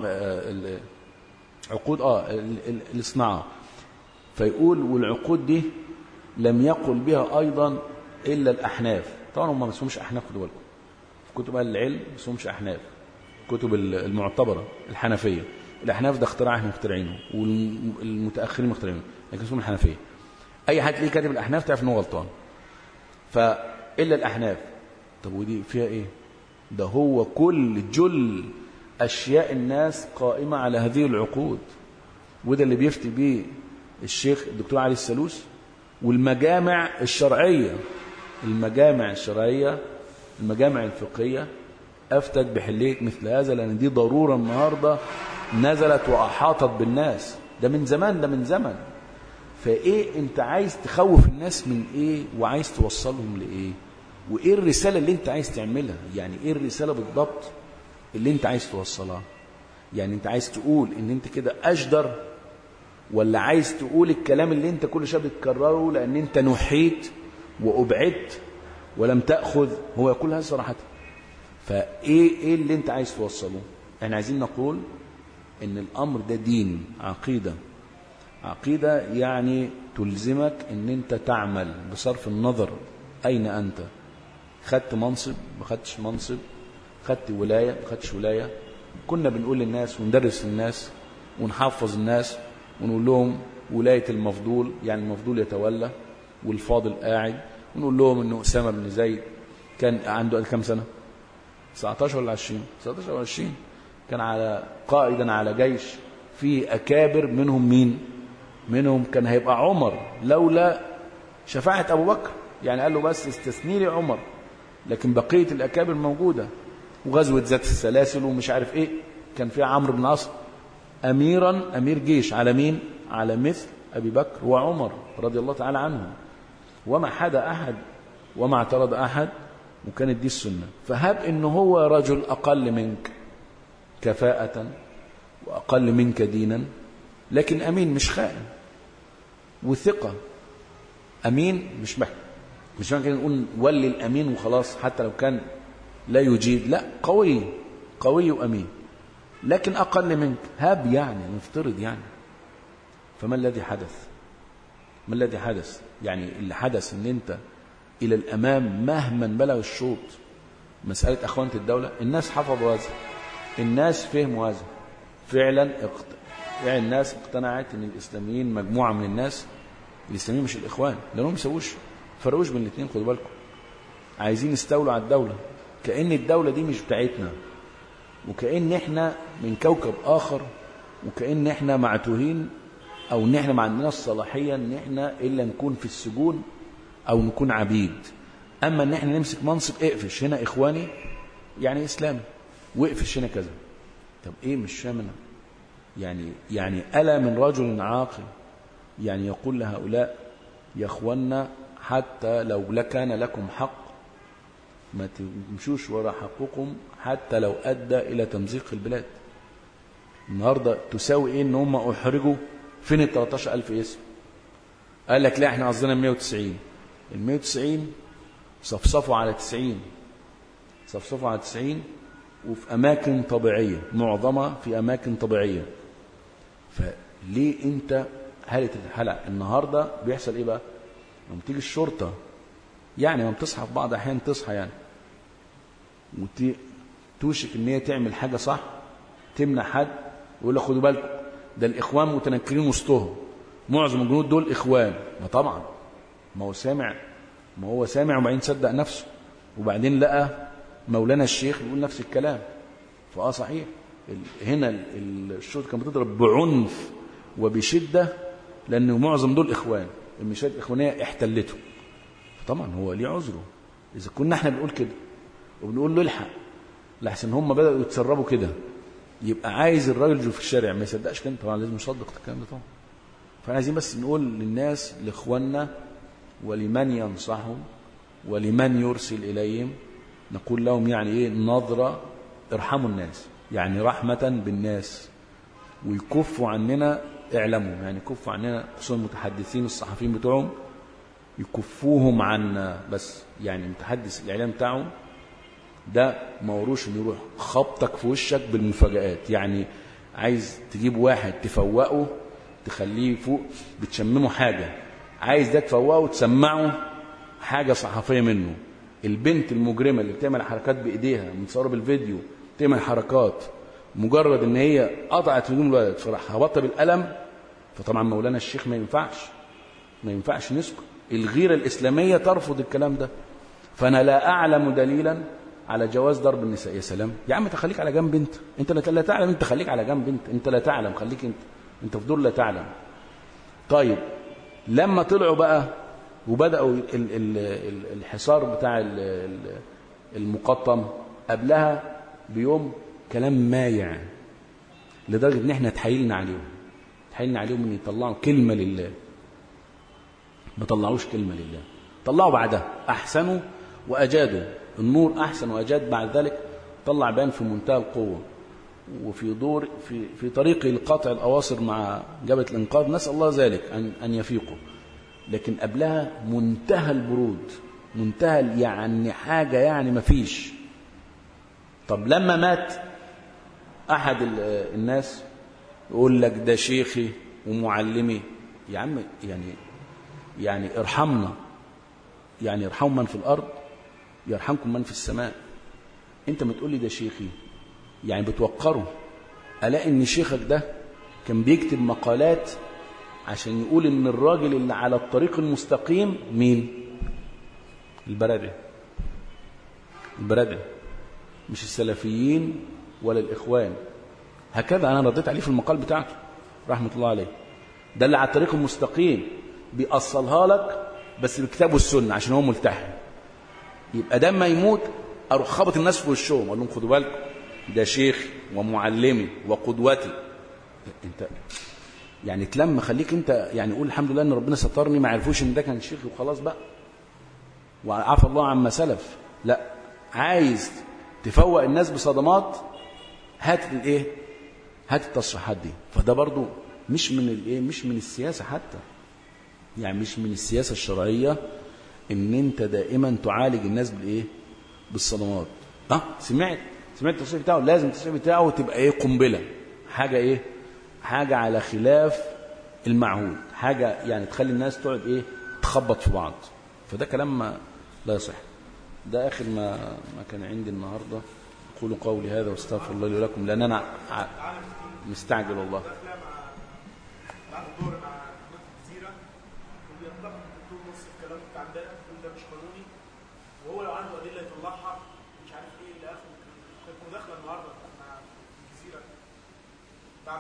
B: عقود اه الاصناع فيقول والعقود دي لم يقل بها ايضا الا الاحناف طبعا هم ما اسمهمش احناف خدوا بالكم في كتب اهل العلم ما اسمهمش احناف كتب المعتبره الحنفيه الاحناف ده اختراع احنا مخترعينه والمتاخرين مخترعينه لكن اسمهم الحنفيه اي حد تلاقيه كاتب الاحناف تعرف انه غلطان فالا الاحناف طب ودي فيها ايه ده هو كل جل اشياء الناس قائمه على هذه العقود وده اللي بيفتي بيه الشيخ الدكتور علي السلوس والمجامع الشرعيه المجامع الشرعيه المجامع الفقهيه افتت بحليه مثل هذا لان دي ضروره النهارده نزلت واحاطت بالناس ده من زمان ده من زمن فايه انت عايز تخوف الناس من ايه وعايز توصلهم لايه وايه الرساله اللي انت عايز تعملها يعني ايه الرساله بالضبط اللي انت عايز توصلها يعني انت عايز تقول ان انت كده اجدر ولا عايز تقول الكلام اللي انت كل شويه بتكرره لان انت نحيت وابعدت ولم تاخذ هو يقول هذا صراحه فايه ايه اللي انت عايز توصله احنا عايزين نقول ان الامر ده دين عقيده عقيده يعني تلزمك ان انت تعمل بصرف النظر اين انت خدت منصب ما خدتش منصب خدت ولايه ما خدتش ولايه كنا بنقول للناس وندرس للناس ونحفظ الناس ونقول لهم ولايه المفضول يعني المفضول يتولى والفاضل قاعد ونقول لهم انه اسامه بن زيد كان عنده كام سنه 19 ولا 20 19 ولا 20 كان على قائدا على جيش فيه اكابر منهم مين منهم كان هيبقى عمر لولا شفاعه ابو بكر يعني قال له بس استثني لي عمر لكن بقيه الاكابر موجوده وغزوه ذات السلاسل ومش عارف ايه كان فيها عمرو بن العاص اميرا امير جيش على مين على مثل ابي بكر وعمر رضي الله تعالى عنهم وما حد احد وما اعترض احد وكانت دي السنه فهب ان هو رجل اقل منك كفاءه واقل منك دينا لكن امين مش خائن وثقه امين مش محكم مش ممكن نقول ولي الامين وخلاص حتى لو كان لا يجيد لا قوي قوي وامين لكن اقل منك هاب يعني نفترض يعني فما الذي حدث ما الذي حدث يعني اللي حدث ان انت الى الامام مهما بلغ الشوط مساله اخوانه الدوله الناس حفظوا هذا الناس فهموا هذا فعلا اقت... يعني الناس اقتنعت ان الاسلاميين مجموعه من الناس الاسلاميين مش الاخوان لانهم ما يسووش فرقوش بين الاثنين خدوا بالكم عايزين يستولوا على الدوله كأن الدولة دي مش بتاعتنا وكأن احنا من كوكب آخر وكأن احنا معتوهين أو ان احنا ما عندناش الصلاحية ان احنا إلا نكون في السجون أو نكون عبيد أما ان احنا نمسك منصب اقفش هنا إخواني يعني إسلامي واقفش هنا كذا طب إيه مش فاهم يعني يعني ألا من رجل عاقل يعني يقول لهؤلاء يا اخوانا حتى لو لكان لكم حق ما تمشوش وراء حقكم حتى لو ادى الى تمزيق البلاد النهارده تساوي ايه ان هم احرجوا فين ال 13000 اسم قال لك لا احنا قصدنا 190 ال 190 صفصفوا على 90 صفصفوا على 90 وفي اماكن طبيعيه معظمها في اماكن طبيعيه فليه انت هاله الحلق النهارده بيحصل ايه بقى لما تيجي الشرطه يعني لما بتصحى في بعض الاحيان تصحى يعني وتوشك ان هي تعمل حاجه صح تمنع حد ويقول لك خدوا بالكم ده الاخوان متنكرين وسطهم معظم الجنود دول اخوان ما طبعا ما هو سامع ما هو سامع وبعدين صدق نفسه وبعدين لقى مولانا الشيخ بيقول نفس الكلام فاه صحيح ال- هنا ال- ال- الشرطه كانت بتضرب بعنف وبشده لان معظم دول اخوان الميليشيات الاخوانيه احتلته طبعا هو ليه عذره اذا كنا احنا بنقول كده وبنقول له الحق لحسن هم بداوا يتسربوا كده يبقى عايز الراجل اللي في الشارع ما يصدقش كده طبعا لازم يصدق الكلام ده طبعا فاحنا عايزين بس نقول للناس لاخواننا ولمن ينصحهم ولمن يرسل اليهم نقول لهم يعني ايه نظره ارحموا الناس يعني رحمه بالناس ويكفوا عننا اعلموا يعني يكفوا عننا خصوصا المتحدثين الصحفيين بتوعهم يكفوهم عنا بس يعني متحدث الاعلام بتاعهم ده ما وروش انه يروح خبطك في وشك بالمفاجآت يعني عايز تجيب واحد تفوقه تخليه فوق بتشممه حاجة عايز ده تفوقه وتسمعه حاجة صحفية منه البنت المجرمة اللي بتعمل حركات بإيديها متصورة بالفيديو بتعمل حركات مجرد ان هي قطعت هدوم الولد فراح هبطها بالقلم فطبعا مولانا الشيخ ما ينفعش ما ينفعش نسكت الغيرة الإسلامية ترفض الكلام ده فأنا لا أعلم دليلا على جواز ضرب النساء يا سلام يا عم تخليك على جنب انت انت لا لا تعلم انت خليك على جنب انت انت لا تعلم خليك انت انت في دور لا تعلم طيب لما طلعوا بقى وبدأوا ال ال ال الحصار بتاع ال ال المقطم قبلها بيوم كلام مايع لدرجة ان احنا تحايلنا عليهم تحايلنا عليهم ان يطلعوا كلمة لله ما طلعوش كلمة لله طلعوا بعدها أحسنوا وأجادوا النور أحسن وأجاد بعد ذلك طلع بيان في منتهى القوة وفي دور في في طريق القطع الأواصر مع جبهة الإنقاذ نسأل الله ذلك أن أن يفيقوا لكن قبلها منتهى البرود منتهى يعني حاجة يعني ما فيش طب لما مات أحد الناس يقول لك ده شيخي ومعلمي يا عم يعني يعني ارحمنا يعني ارحموا من في الأرض يرحمكم من في السماء انت ما تقول لي ده شيخي يعني بتوقره الاقي ان شيخك ده كان بيكتب مقالات عشان يقول ان الراجل اللي على الطريق المستقيم مين البرادة البرادة مش السلفيين ولا الاخوان هكذا انا رديت عليه في المقال بتاعته رحمه الله عليه ده اللي على الطريق المستقيم بيأصلها لك بس بالكتاب والسنه عشان هو ملتحي يبقى ده ما يموت اروح خبط الناس في وشهم اقول لهم خدوا بالكم ده شيخي ومعلمي وقدوتي انت يعني تلم خليك انت يعني قول الحمد لله ان ربنا سترني ما عرفوش ان ده كان شيخي وخلاص بقى وعفى الله عما سلف لا عايز تفوق الناس بصدمات هات الايه هات التصريحات دي فده برضو مش من الايه مش من السياسه حتى يعني مش من السياسه الشرعيه ان انت دائما تعالج الناس بالايه بالصدمات اه سمعت سمعت التصريح بتاعه لازم التصريح بتاعه تبقى ايه قنبله حاجه ايه حاجه على خلاف المعهود حاجه يعني تخلي الناس تقعد ايه تخبط في بعض فده كلام ما لا يصح ده اخر ما ما كان عندي النهارده اقول قولي هذا واستغفر الله لي ولكم لان انا مستعجل والله
C: بعد الدور مع قناه الجزيره وبينتقد الدكتور نص الكلام بتاع امبارح يقول ده مش قانوني وهو لو عنده ادله يطلعها مش عارف ايه اللي اخره كانت مداخله النهارده مع الجزيره بعد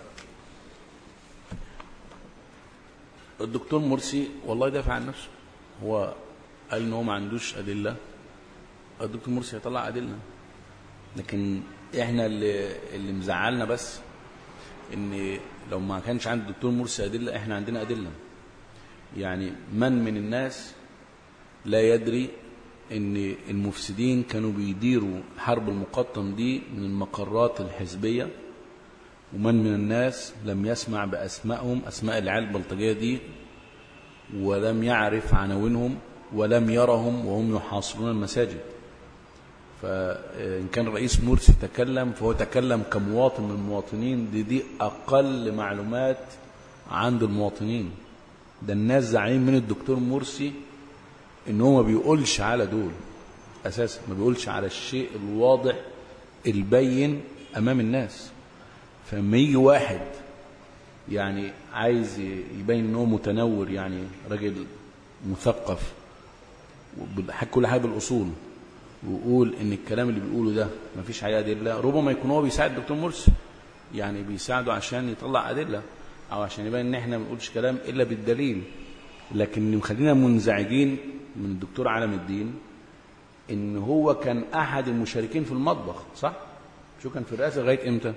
B: الدكتور مرسي والله دافع عن نفسه هو قال ان هو ما عندوش ادله الدكتور مرسي هيطلع ادله لكن احنا اللي اللي مزعلنا بس ان لو ما كانش عند الدكتور مرسي ادله احنا عندنا ادله يعني من من الناس لا يدري ان المفسدين كانوا بيديروا حرب المقطم دي من المقرات الحزبيه ومن من الناس لم يسمع باسمائهم اسماء العيال البلطجيه دي ولم يعرف عناوينهم ولم يرهم وهم يحاصرون المساجد فإن كان الرئيس مرسي تكلم فهو تكلم كمواطن من المواطنين دي دي أقل معلومات عند المواطنين ده الناس زعلانين من الدكتور مرسي إن هو ما بيقولش على دول أساسا ما بيقولش على الشيء الواضح البين أمام الناس فلما يجي واحد يعني عايز يبين ان هو متنور يعني راجل مثقف وبالحق كل حاجه بالاصول ويقول ان الكلام اللي بيقوله ده ما فيش عليه ادله ربما يكون هو بيساعد الدكتور مرسي يعني بيساعده عشان يطلع ادله او عشان يبين ان احنا ما بنقولش كلام الا بالدليل لكن اللي مخلينا منزعجين من الدكتور علم الدين ان هو كان احد المشاركين في المطبخ صح شو كان في الرئاسه لغايه امتى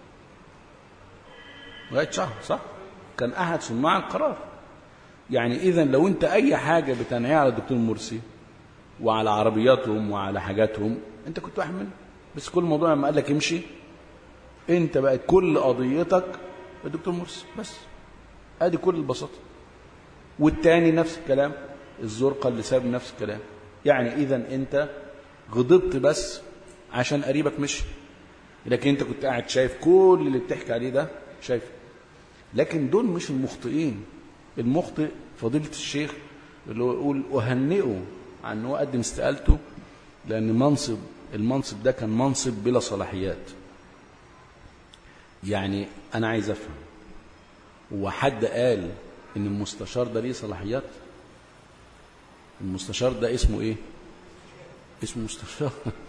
B: لغايه شهر صح كان احد صناع القرار يعني اذا لو انت اي حاجه بتنعيها على الدكتور مرسي وعلى عربياتهم وعلى حاجاتهم انت كنت واحد منهم بس كل موضوع لما قال لك امشي انت بقت كل قضيتك الدكتور مرسي بس ادي كل البساطه والتاني نفس الكلام الزرقاء اللي ساب نفس الكلام يعني اذا انت غضبت بس عشان قريبك مشي لكن انت كنت قاعد شايف كل اللي بتحكي عليه ده شايفه لكن دول مش المخطئين المخطئ فضيلة الشيخ اللي هو يقول أهنئه عن أنه قدم استقالته لأن منصب المنصب ده كان منصب بلا صلاحيات يعني أنا عايز أفهم هو حد قال إن المستشار ده ليه صلاحيات المستشار ده اسمه إيه اسمه مستشار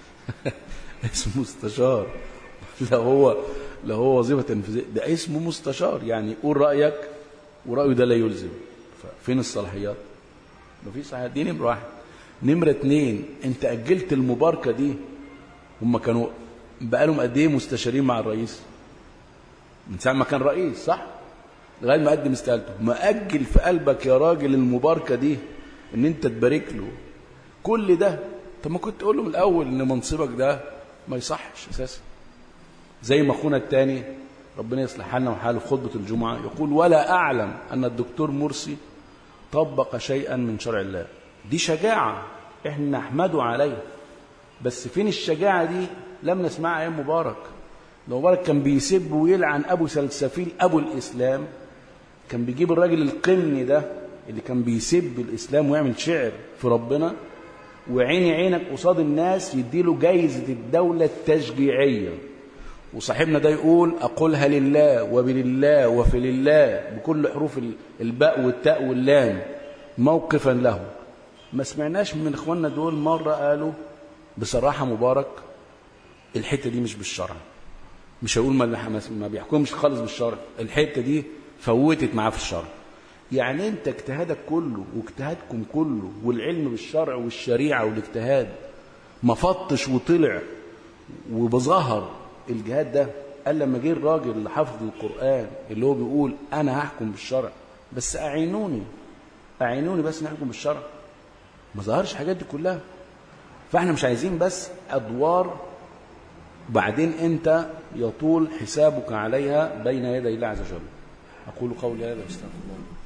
B: اسمه مستشار لا هو لا هو وظيفة تنفيذية ده اسمه مستشار يعني قول رأيك ورأيه ده لا يلزم فين الصلاحيات مفيش صلاحيات دي نمرة واحد نمرة اتنين انت أجلت المباركة دي هم كانوا بقالهم قد ايه مستشارين مع الرئيس من ساعة ما كان رئيس صح لغاية ما قدم استقالته ما أجل في قلبك يا راجل المباركة دي ان انت تبارك له كل ده طب ما كنت تقول له من الأول ان منصبك ده ما يصحش أساسا زي ما اخونا الثاني ربنا يصلح حالنا وحال خطبة الجمعة يقول ولا أعلم أن الدكتور مرسي طبق شيئا من شرع الله دي شجاعة احنا نحمده عليه بس فين الشجاعة دي لم نسمعها أيام مبارك لو مبارك كان بيسب ويلعن أبو سلسفيل أبو الإسلام كان بيجيب الراجل القمني ده اللي كان بيسب الإسلام ويعمل شعر في ربنا وعيني عينك قصاد الناس يديله جايزة الدولة التشجيعية وصاحبنا ده يقول أقولها لله وبلله وفي لله بكل حروف الباء والتاء واللام موقفا له ما سمعناش من اخواننا دول مرة قالوا بصراحة مبارك الحتة دي مش بالشرع مش هقول ما, ما بيحكمش خالص بالشرع الحتة دي فوتت معاه في الشرع يعني انت اجتهادك كله واجتهادكم كله والعلم بالشرع والشريعة والاجتهاد ما فطش وطلع وبظهر الجهاد ده قال لما جه الراجل اللي حافظ القرآن اللي هو بيقول أنا هحكم بالشرع بس أعينوني أعينوني بس نحكم بالشرع ما ظهرش الحاجات دي كلها فاحنا مش عايزين بس أدوار بعدين أنت يطول حسابك عليها بين يدي الله عز وجل أقول قولي هذا واستغفر الله